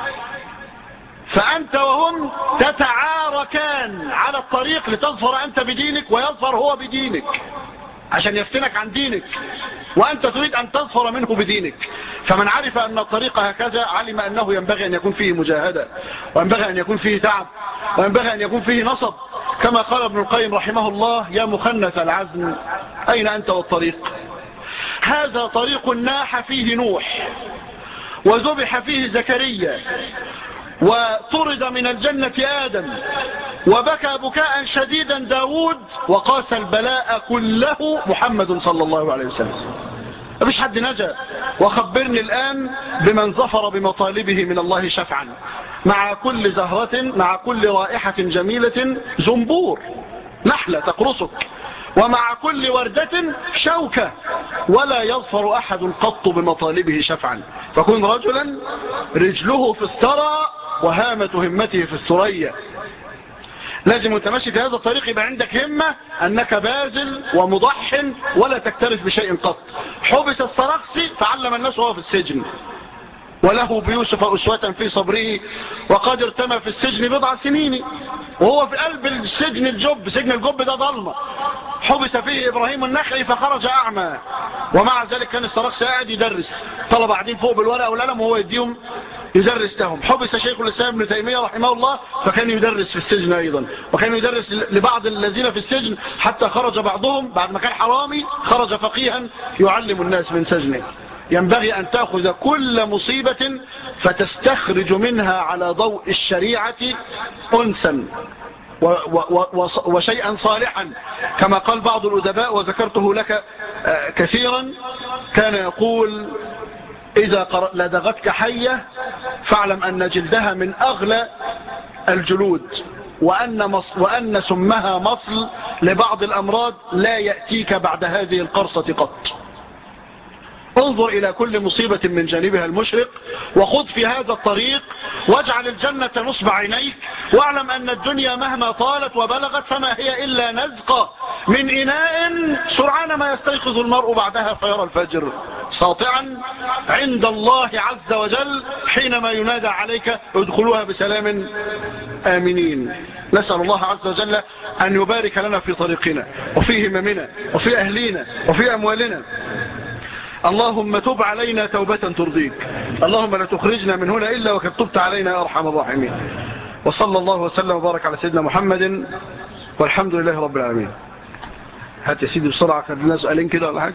فأنت وهم تتعاركان على الطريق لتظفر أنت بدينك ويظفر هو بدينك عشان يفتنك عن دينك وأنت تريد أن تظفر منه بدينك فمن عرف أن الطريق هكذا علم أنه ينبغي أن يكون فيه مجاهدة وينبغي أن يكون فيه تعب وينبغي أن يكون فيه نصب كما قال ابن القيم رحمه الله يا مخنث العزم أين أنت والطريق هذا طريق ناح فيه نوح وذبح فيه زكريا وطرد من الجنة آدم وبكى بكاء شديدا داود وقاس البلاء كله محمد صلى الله عليه وسلم مفيش حد نجا وخبرني الآن بمن ظفر بمطالبه من الله شفعا مع كل زهرة مع كل رائحة جميلة زنبور نحلة تقرصك ومع كل وردة شوكة ولا يظفر أحد قط بمطالبه شفعا فكن رجلا رجله في الثرى وهامة همته في الثريا لازم وانت ماشي في هذا الطريق يبقى عندك همة أنك باذل ومضح ولا تكترث بشيء قط حبس السرقسي فعلم الناس وهو في السجن وله بيوسف أسوة في صبره وقد ارتمى في السجن بضع سنين وهو في قلب السجن الجب سجن الجب ده ضلمة حبس فيه إبراهيم النخعي فخرج أعمى ومع ذلك كان السرقسي قاعد يدرس طلب قاعدين فوق بالورقة والقلم وهو يديهم يدرس لهم حبس شيخ الإسلام ابن تيمية رحمه الله فكان يدرس في السجن أيضا وكان يدرس لبعض الذين في السجن حتى خرج بعضهم بعد ما كان حرامي خرج فقيها يعلم الناس من سجنه ينبغي أن تأخذ كل مصيبة فتستخرج منها على ضوء الشريعة أنسا وشيئا صالحا كما قال بعض الأدباء وذكرته لك آه، كثيرا كان يقول إذا لدغتك حية فاعلم أن جلدها من أغلى الجلود وأن, مص وأن سمها مصل لبعض الأمراض لا يأتيك بعد هذه القرصة قط انظر إلى كل مصيبة من جانبها المشرق وخذ في هذا الطريق واجعل الجنة نصب عينيك واعلم أن الدنيا مهما طالت وبلغت فما هي إلا نزقة من إناء سرعان ما يستيقظ المرء بعدها فيرى الفجر ساطعا عند الله عز وجل حينما ينادى عليك ادخلوها بسلام آمنين نسأل الله عز وجل أن يبارك لنا في طريقنا وفي هممنا وفي أهلنا وفي أموالنا اللهم تب علينا توبة ترضيك اللهم لا تخرجنا من هنا إلا وقد تبت علينا يا أرحم الراحمين وصلى الله وسلم وبارك على سيدنا محمد والحمد لله رب العالمين هات يا سيدي بسرعة كان لنا سؤالين كده ولا حاجة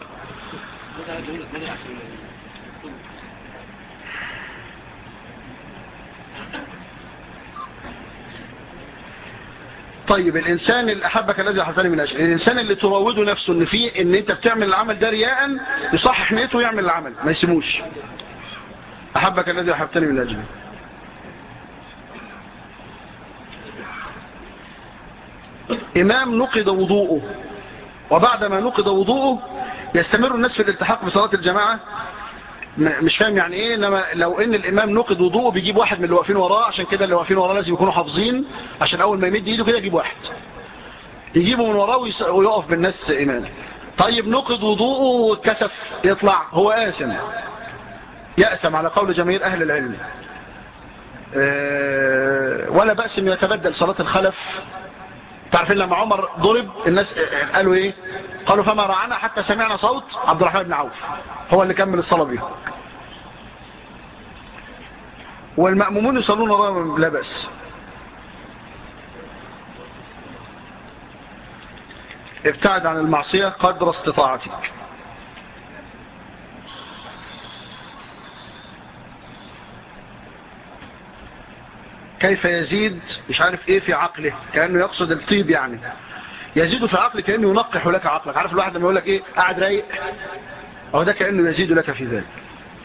طيب الإنسان اللي أحبك الذي أحبتني من أجل الإنسان اللي تراوده نفسه إن, فيه إن أنت بتعمل العمل ده رياء يصحح نيته ويعمل العمل ما يسموش أحبك الذي أحبتني من أجله إمام نقض وضوءه وبعدما نقض وضوءه يستمر الناس في الالتحاق بصلاة الجماعة مش فاهم يعني ايه انما لو ان الامام نقض وضوءه بيجيب واحد من اللي واقفين وراه عشان كده اللي واقفين وراه لازم يكونوا حافظين عشان اول ما يمد ايده كده يجيب واحد يجيبه من وراه ويقف بالناس امام طيب نقض وضوءه واتكسف يطلع هو آثم يأثم على قول جماهير أهل العلم أه ولا بأس أن يتبدل صلاة الخلف تعرفين لما عمر ضرب الناس قالوا ايه قالوا فما رعنا حتى سمعنا صوت عبد الرحمن بن عوف هو اللي كمل الصلاة بيه والمأمومون يصلون وراء لا بأس ابتعد عن المعصية قدر استطاعتك كيف يزيد مش عارف ايه في عقله كأنه يقصد الطيب يعني يزيد في عقله كأنه ينقح لك عقلك عارف الواحد لما يقول لك ايه قاعد رايق أو ده كأنه يزيد لك في ذلك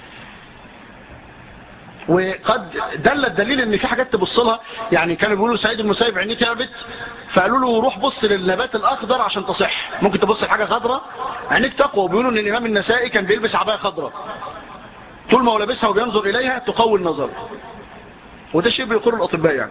وقد دل الدليل ان في حاجات تبص لها يعني كانوا بيقولوا سعيد المسيب عينيه تعبت فقالوا له روح بص للنبات الاخضر عشان تصح ممكن تبص لحاجه خضراء عينيك تقوى وبيقولوا ان الامام النسائي كان بيلبس عبايه خضراء طول ما هو لابسها وبينظر اليها تقوي النظر وده شيء بيقول الاطباء يعني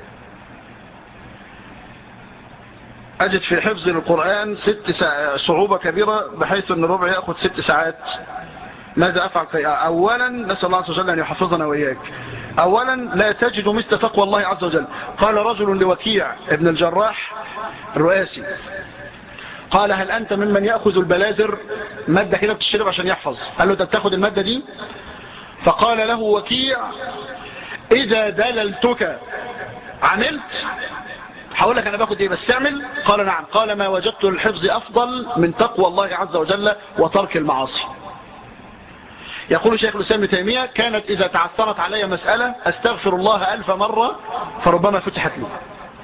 أجد في حفظ القرآن ست صعوبة كبيرة بحيث أن الربع يأخذ ست ساعات ماذا أفعل في أولا نسأل الله عز وجل أن يحفظنا وإياك أولا لا تجد مثل تقوى الله عز وجل قال رجل لوكيع ابن الجراح الرؤاسي قال هل أنت ممن يأخذ البلازر مادة كده بتشرب عشان يحفظ قال له ده بتاخد المادة دي فقال له وكيع إذا دللتك عملت هقول لك انا باخد ايه بس تعمل قال نعم قال ما وجدت الحفظ افضل من تقوى الله عز وجل وترك المعاصي يقول شيخ الاسلام ابن تيميه كانت اذا تعثرت علي مساله استغفر الله الف مره فربما فتحت لي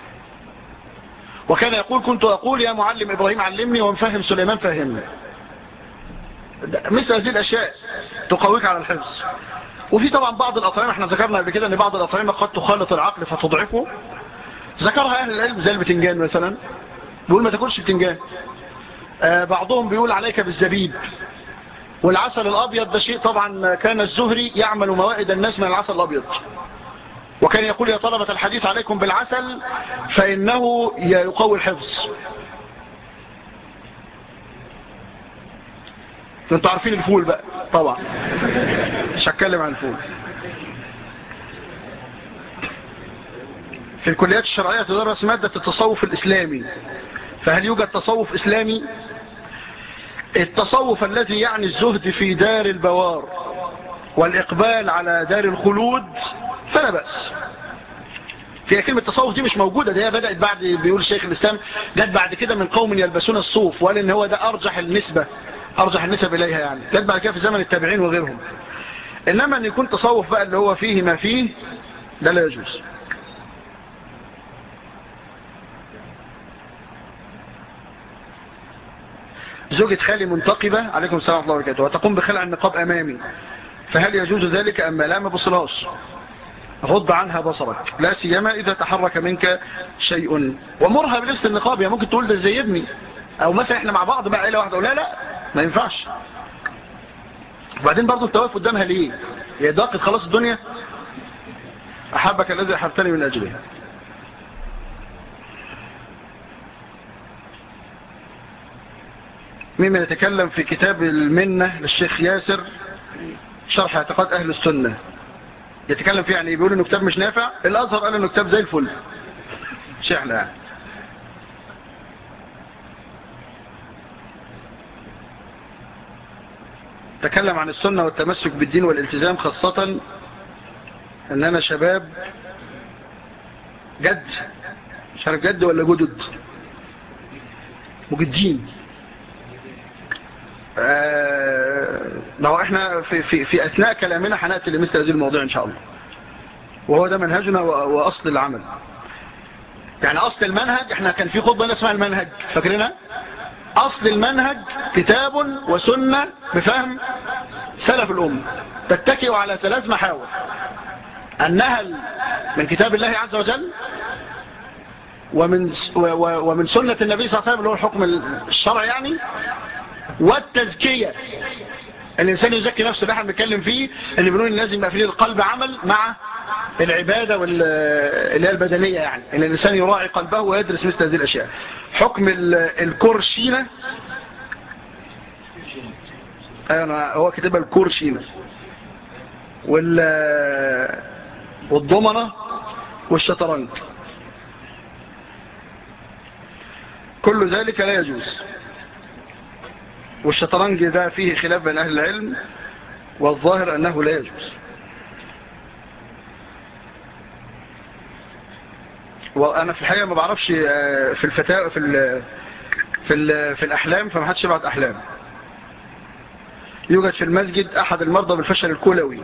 وكان يقول كنت اقول يا معلم ابراهيم علمني ومفهم سليمان فهمني مثل هذه الاشياء تقويك على الحفظ وفي طبعا بعض الاطعمه احنا ذكرنا قبل كده ان بعض الاطعمه قد تخالط العقل فتضعفه ذكرها أهل العلم زي البتنجان مثلا بيقول ما تاكلش بتنجان آه بعضهم بيقول عليك بالزبيب والعسل الأبيض ده شيء طبعا كان الزهري يعمل موائد الناس من العسل الأبيض وكان يقول يا طلبة الحديث عليكم بالعسل فإنه يقوي الحفظ انتوا عارفين الفول بقى طبعا مش هتكلم عن الفول في الكليات الشرعية تدرس مادة التصوف الإسلامي فهل يوجد تصوف إسلامي التصوف الذي يعني الزهد في دار البوار والإقبال على دار الخلود فلا بأس في كلمة تصوف دي مش موجودة دي بدأت بعد بيقول شيخ الإسلام جت بعد كده من قوم يلبسون الصوف وقال إن هو ده أرجح النسبة أرجح النسب إليها يعني جت بعد كده في زمن التابعين وغيرهم إنما أن يكون تصوف بقى اللي هو فيه ما فيه ده لا يجوز زوجة خالي منتقبة عليكم السلام ورحمة الله وبركاته وتقوم بخلع النقاب أمامي فهل يجوز ذلك أما لا ما بصلهاش غض عنها بصرك لا سيما إذا تحرك منك شيء ومرها بلبس النقاب يا ممكن تقول ده زي ابني أو مثلا إحنا مع بعض بقى عيلة واحدة لا لا ما ينفعش وبعدين برضو انت واقف قدامها ليه هي ضاقت خلاص الدنيا أحبك الذي أحبتني من أجله مما يتكلم في كتاب المنة للشيخ ياسر شرح اعتقاد أهل السنة يتكلم فيه يعني بيقول انه كتاب مش نافع الأزهر قال انه كتاب زي الفل شحنة يعني تكلم عن السنة والتمسك بالدين والالتزام خاصة اننا شباب جد مش عارف جد ولا جدد مجدين آه هو احنا في, في, في اثناء كلامنا هنأتي لمثل هذه المواضيع ان شاء الله وهو ده منهجنا واصل العمل يعني اصل المنهج احنا كان في خطبة اسمها المنهج فاكرينها اصل المنهج كتاب وسنة بفهم سلف الامة تتكئ على ثلاث محاور النهل من كتاب الله عز وجل ومن, ومن سنة النبي صلى الله عليه وسلم اللي هو الحكم الشرع يعني والتزكية الإنسان يزكي نفسه اللي احنا بنتكلم فيه اللي بنقول ان لازم يبقى فيه القلب عمل مع العبادة اللي هي البدنية يعني ان الإنسان يراعي قلبه ويدرس مثل هذه الأشياء حكم الكورشينة أيوة هو كتبها الكورشينة وال والضمنة والشطرنج كل ذلك لا يجوز والشطرنج ده فيه خلاف بين أهل العلم والظاهر أنه لا يجوز وأنا في الحقيقة ما بعرفش في الفتاة في ال في ال في الأحلام فما حدش يبعت أحلام يوجد في المسجد أحد المرضى بالفشل الكلوي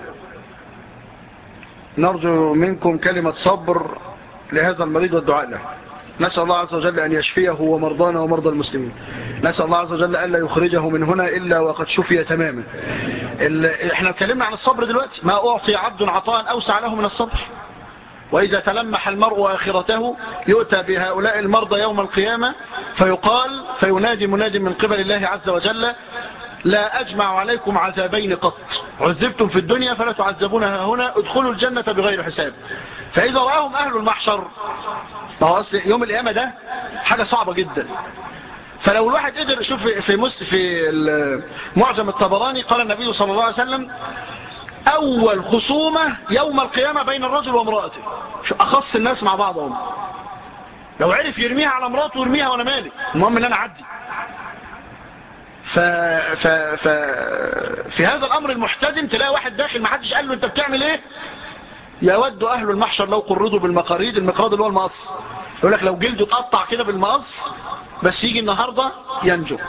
نرجو منكم كلمة صبر لهذا المريض والدعاء له نسأل الله عز وجل أن يشفيه ومرضانا ومرضى المسلمين نسأل الله عز وجل ألا يخرجه من هنا إلا وقد شفي تماما احنا اتكلمنا عن الصبر دلوقتي ما أعطي عبد عطاء أوسع له من الصبر وإذا تلمح المرء آخرته يؤتى بهؤلاء المرضى يوم القيامة فيقال فينادي مناد من قبل الله عز وجل لا أجمع عليكم عذابين قط عذبتم في الدنيا فلا تعذبونها هنا ادخلوا الجنة بغير حساب فإذا رأهم أهل المحشر ما هو أصل يوم القيامة ده حاجة صعبة جدا فلو الواحد قدر يشوف في مس في معجم الطبراني قال النبي صلى الله عليه وسلم أول خصومة يوم القيامة بين الرجل وامرأته أخص الناس مع بعضهم لو عرف يرميها على امراته ويرميها وانا مالي المهم ان انا اعدي ف... ف... ف... في هذا الامر المحتدم تلاقي واحد داخل ما حدش قال له انت بتعمل ايه يود اهل المحشر لو قرضوا بالمقاريد المقراض اللي هو المقص يقول لك لو جلده اتقطع كده بالمقص بس يجي النهاردة ينجو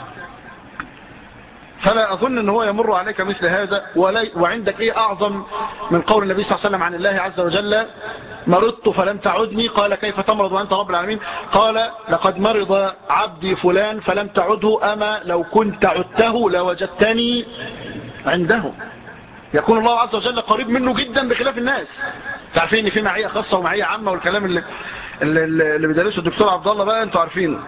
فلا أظن أن هو يمر عليك مثل هذا ولي وعندك إيه أعظم من قول النبي صلى الله عليه وسلم عن الله عز وجل مرضت فلم تعدني قال كيف تمرض وأنت رب العالمين قال لقد مرض عبدي فلان فلم تعده أما لو كنت عدته لوجدتني عنده يكون الله عز وجل قريب منه جدا بخلاف الناس تعرفين ان في معية خاصة ومعية عامة والكلام اللي, اللي, اللي بيدرسه الدكتور عبد الله بقى انتوا عارفينه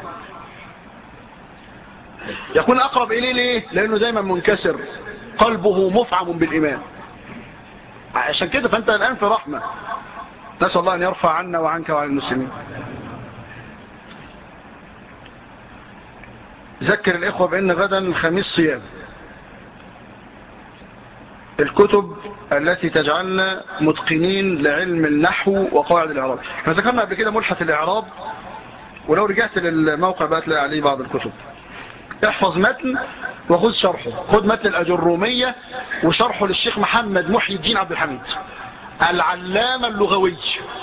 يكون أقرب إليه ليه لأنه دايما منكسر قلبه مفعم بالإيمان عشان كده فأنت الآن في رحمة نسأل الله أن يرفع عنا وعنك وعن المسلمين ذكر الإخوة بأن غدا الخميس صيام الكتب التي تجعلنا متقنين لعلم النحو وقواعد الإعراب احنا ذكرنا قبل كده ملحة الإعراب ولو رجعت للموقع بقى تلاقي عليه بعض الكتب احفظ متن وخذ شرحه خذ متن الأجرومية وشرحه للشيخ محمد محي الدين عبد الحميد العلامة اللغوي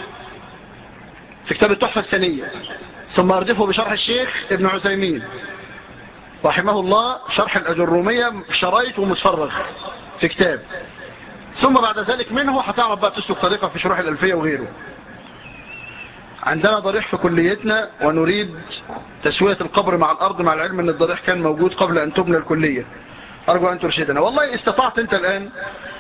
في كتاب التحفة الثانية ثم أردفه بشرح الشيخ ابن عثيمين رحمه الله شرح الأجرومية شرايط ومتفرغ في كتاب ثم بعد ذلك منه هتعرف بقى تسلك طريقة في شروح الألفية وغيره عندنا ضريح في كليتنا ونريد تسوية القبر مع الأرض مع العلم أن الضريح كان موجود قبل أن تبنى الكلية أرجو أن ترشدنا والله استطعت أنت الآن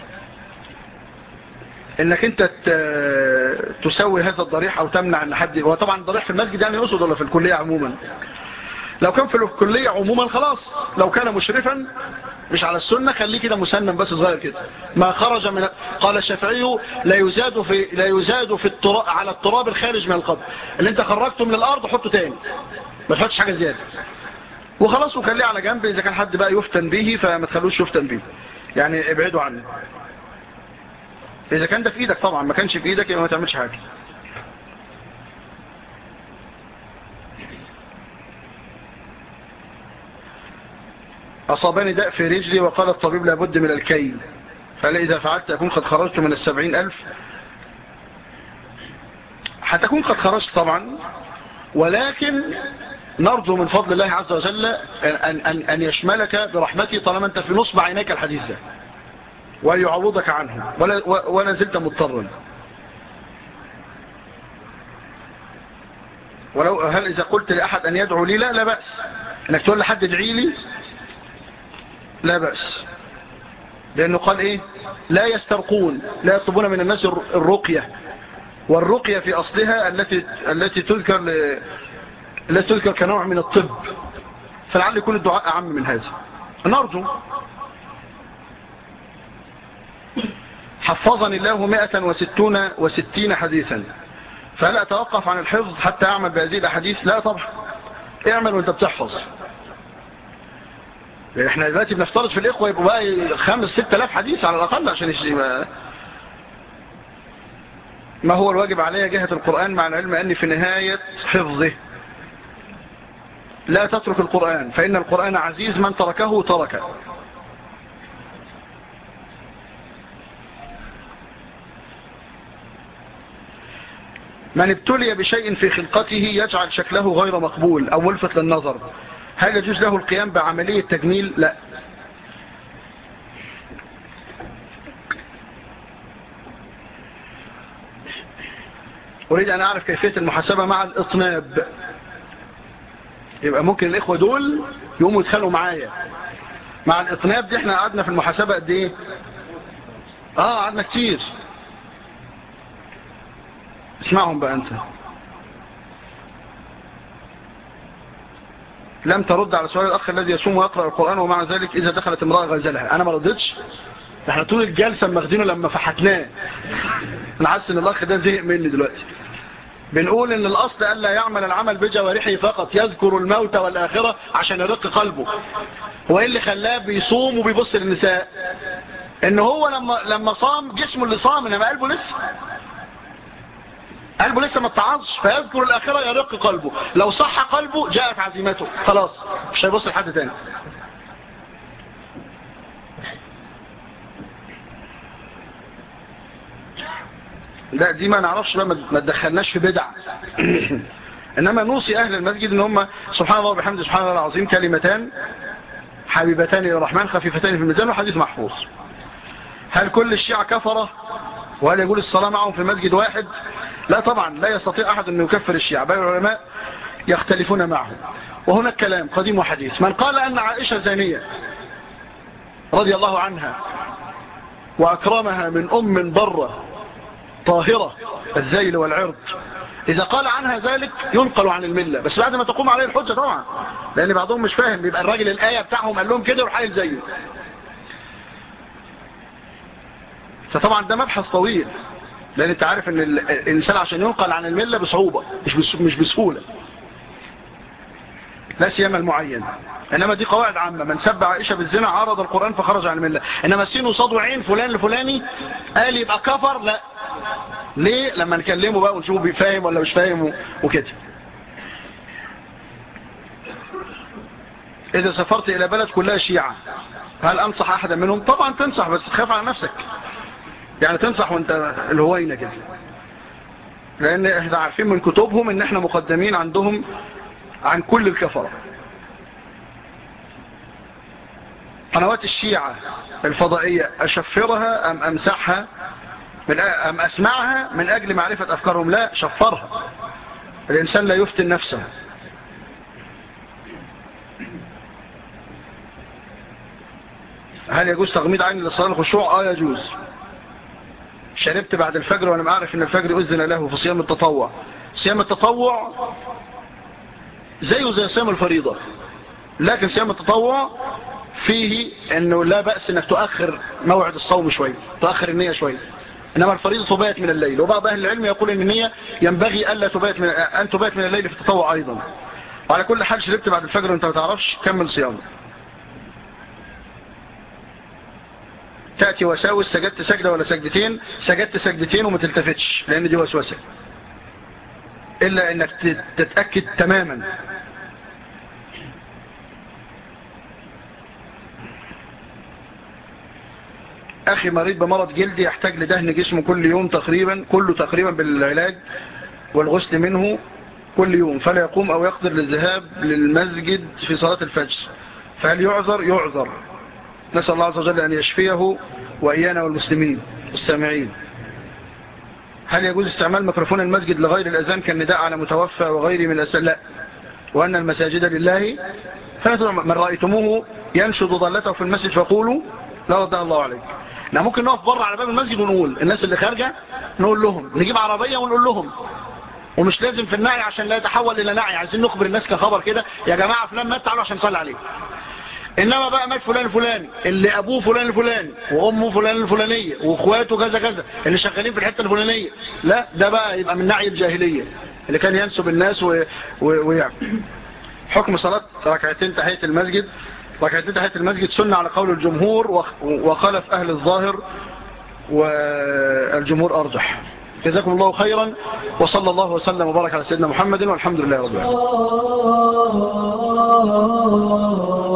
انك انت تسوي هذا الضريح او تمنع ان حد هو طبعا الضريح في المسجد يعني يقصد ولا في الكلية عموما لو كان في الكلية عموما خلاص لو كان مشرفا مش على السنة خليه كده مسنن بس صغير كده ما خرج من قال الشافعي لا يزاد في لا يزاد في التراب على التراب الخارج من القبر اللي انت خرجته من الارض حطه تاني ما تحطش حاجه زياده وخلاص وخليه على جنب اذا كان حد بقى يفتن به فما تخلوش يفتن به يعني ابعدوا عنه اذا كان ده في ايدك طبعا ما كانش في ايدك يبقى ما تعملش حاجه أصابني داء في رجلي وقال الطبيب لابد من الكي فلا إذا فعلت أكون قد خرجت من السبعين ألف هتكون قد خرجت طبعا ولكن نرجو من فضل الله عز وجل أن, أن, أن يشملك برحمته طالما أنت في نصب عينيك الحديث ده ويعوضك عنه ولا, ولا زلت مضطرا ولو هل إذا قلت لأحد أن يدعو لي لا لا بأس أنك تقول لحد ادعي لي لا بأس لأنه قال إيه لا يسترقون لا يطلبون من الناس الرقية والرقية في أصلها التي التي تذكر ل... التي تذكر كنوع من الطب فلعل يكون الدعاء أعم من هذا نرجو حفظني الله مئة وستون وستين حديثا فهل أتوقف عن الحفظ حتى أعمل بهذه الأحاديث لا طبعا اعمل وانت بتحفظ احنا دلوقتي بنفترض في الإخوة يبقوا بقى خمس ست الاف حديث على الأقل عشان يشتري ما هو الواجب علي جهة القرآن مع العلم أني في نهاية حفظه لا تترك القرآن فإن القرآن عزيز من تركه ترك من ابتلي بشيء في خلقته يجعل شكله غير مقبول أو ملفت للنظر هل يجوز له القيام بعملية تجميل لا أريد أن أعرف كيفية المحاسبة مع الإطناب يبقى ممكن الإخوة دول يقوموا يدخلوا معايا مع الإطناب دي احنا قعدنا في المحاسبة قد ايه اه قعدنا كتير اسمعهم بقى انت لم ترد على سؤال الأخ الذي يصوم ويقرأ القرآن ومع ذلك إذا دخلت امرأة غزلها أنا ما ردتش احنا طول الجلسة ماخدينه لما فحتناه انا حاسس ان الأخ ده زهق مني دلوقتي بنقول ان الأصل ألا يعمل العمل بجوارحه فقط يذكر الموت والآخرة عشان يرق قلبه هو ايه اللي خلاه بيصوم وبيبص للنساء ان هو لما, لما صام جسمه اللي صام انما قلبه لسه قلبه لسه ما اتعظش فيذكر الآخرة يرق قلبه لو صح قلبه جاءت عزيمته خلاص مش هيبص لحد تاني لا دي ما نعرفش بقى ما تدخلناش في بدع انما نوصي اهل المسجد ان هم سبحان الله وبحمده سبحان الله العظيم كلمتان حبيبتان للرحمن خفيفتان في الميزان وحديث محفوظ هل كل الشيعة كفرة وهل يقول الصلاة معهم في مسجد واحد لا طبعا لا يستطيع أحد أن يكفر الشيعة بل العلماء يختلفون معه وهنا الكلام قديم وحديث من قال أن عائشة زانية رضي الله عنها وأكرمها من أم برة طاهرة الزيل والعرض إذا قال عنها ذلك ينقل عن الملة بس بعد ما تقوم عليه الحجة طبعا لأن بعضهم مش فاهم بيبقى الراجل الآية بتاعهم قال لهم كده وحايل زيه فطبعا ده مبحث طويل لأن انت عارف ان الإنسان عشان ينقل عن الملة بصعوبة مش مش بسهولة لا سيما المعين إنما دي قواعد عامة من سب عائشة بالزنا عارض القرآن فخرج عن الملة إنما السين وصاد وعين فلان لفلاني قال يبقى كفر لا ليه لما نكلمه بقى ونشوفه بيفاهم ولا مش فاهم وكده إذا سافرت إلى بلد كلها شيعة هل أنصح أحدا منهم طبعا تنصح بس تخاف على نفسك يعني تنصح وانت الهوينة كده لأن احنا عارفين من كتبهم ان احنا مقدمين عندهم عن كل الكفرة قنوات الشيعة الفضائية أشفرها أم أمسحها من أم أسمعها من أجل معرفة أفكارهم لا شفرها الإنسان لا يفتن نفسه هل يجوز تغميض عين للصلاة الخشوع آه يجوز شربت بعد الفجر وأنا معرف أن الفجر أذن له في صيام التطوع صيام التطوع زيه زي صيام الفريضة لكن صيام التطوع فيه أنه لا بأس أنك تؤخر موعد الصوم شوي تؤخر النية شوي إنما الفريضة تبات من الليل وبعض أهل العلم يقول أن النية ينبغي ألا تبات من أن تبات من الليل في التطوع أيضا وعلى كل حال شربت بعد الفجر وانت ما تعرفش كمل صيامك تأتي وساوس سجدت سجدة ولا سجدتين سجدت سجدتين وما تلتفتش لأن دي وسوسة إلا أنك تتأكد تماما أخي مريض بمرض جلدي يحتاج لدهن جسمه كل يوم تقريبا كله تقريبا بالعلاج والغسل منه كل يوم فلا يقوم أو يقدر للذهاب للمسجد في صلاة الفجر فهل يعذر؟ يعذر نسأل الله عز وجل أن يشفيه وإيانا والمسلمين والسامعين هل يجوز استعمال ميكروفون المسجد لغير الأذان كالنداء على متوفى وغيره من الأسئلة لا وأن المساجد لله من رأيتموه ينشد ضلته في المسجد فقولوا لا رضا الله عليك احنا ممكن نقف بره على باب المسجد ونقول الناس اللي خارجة نقول لهم نجيب عربية ونقول لهم ومش لازم في النعي عشان لا يتحول إلى نعي عايزين نخبر الناس كخبر كده يا جماعة فلان مات تعالوا عشان نصلي عليه إنما بقى مات فلان الفلاني اللي أبوه فلان الفلاني وأمه فلان الفلانية وإخواته كذا كذا اللي شغالين في الحتة الفلانية لا ده بقى يبقى من نعي الجاهلية اللي كان ينسب الناس ويعمل حكم صلاة ركعتين تحية المسجد ركعتين تحية المسجد سنة على قول الجمهور وخلف أهل الظاهر والجمهور أرجح جزاكم الله خيرا وصلى الله وسلم وبارك على سيدنا محمد والحمد لله رب العالمين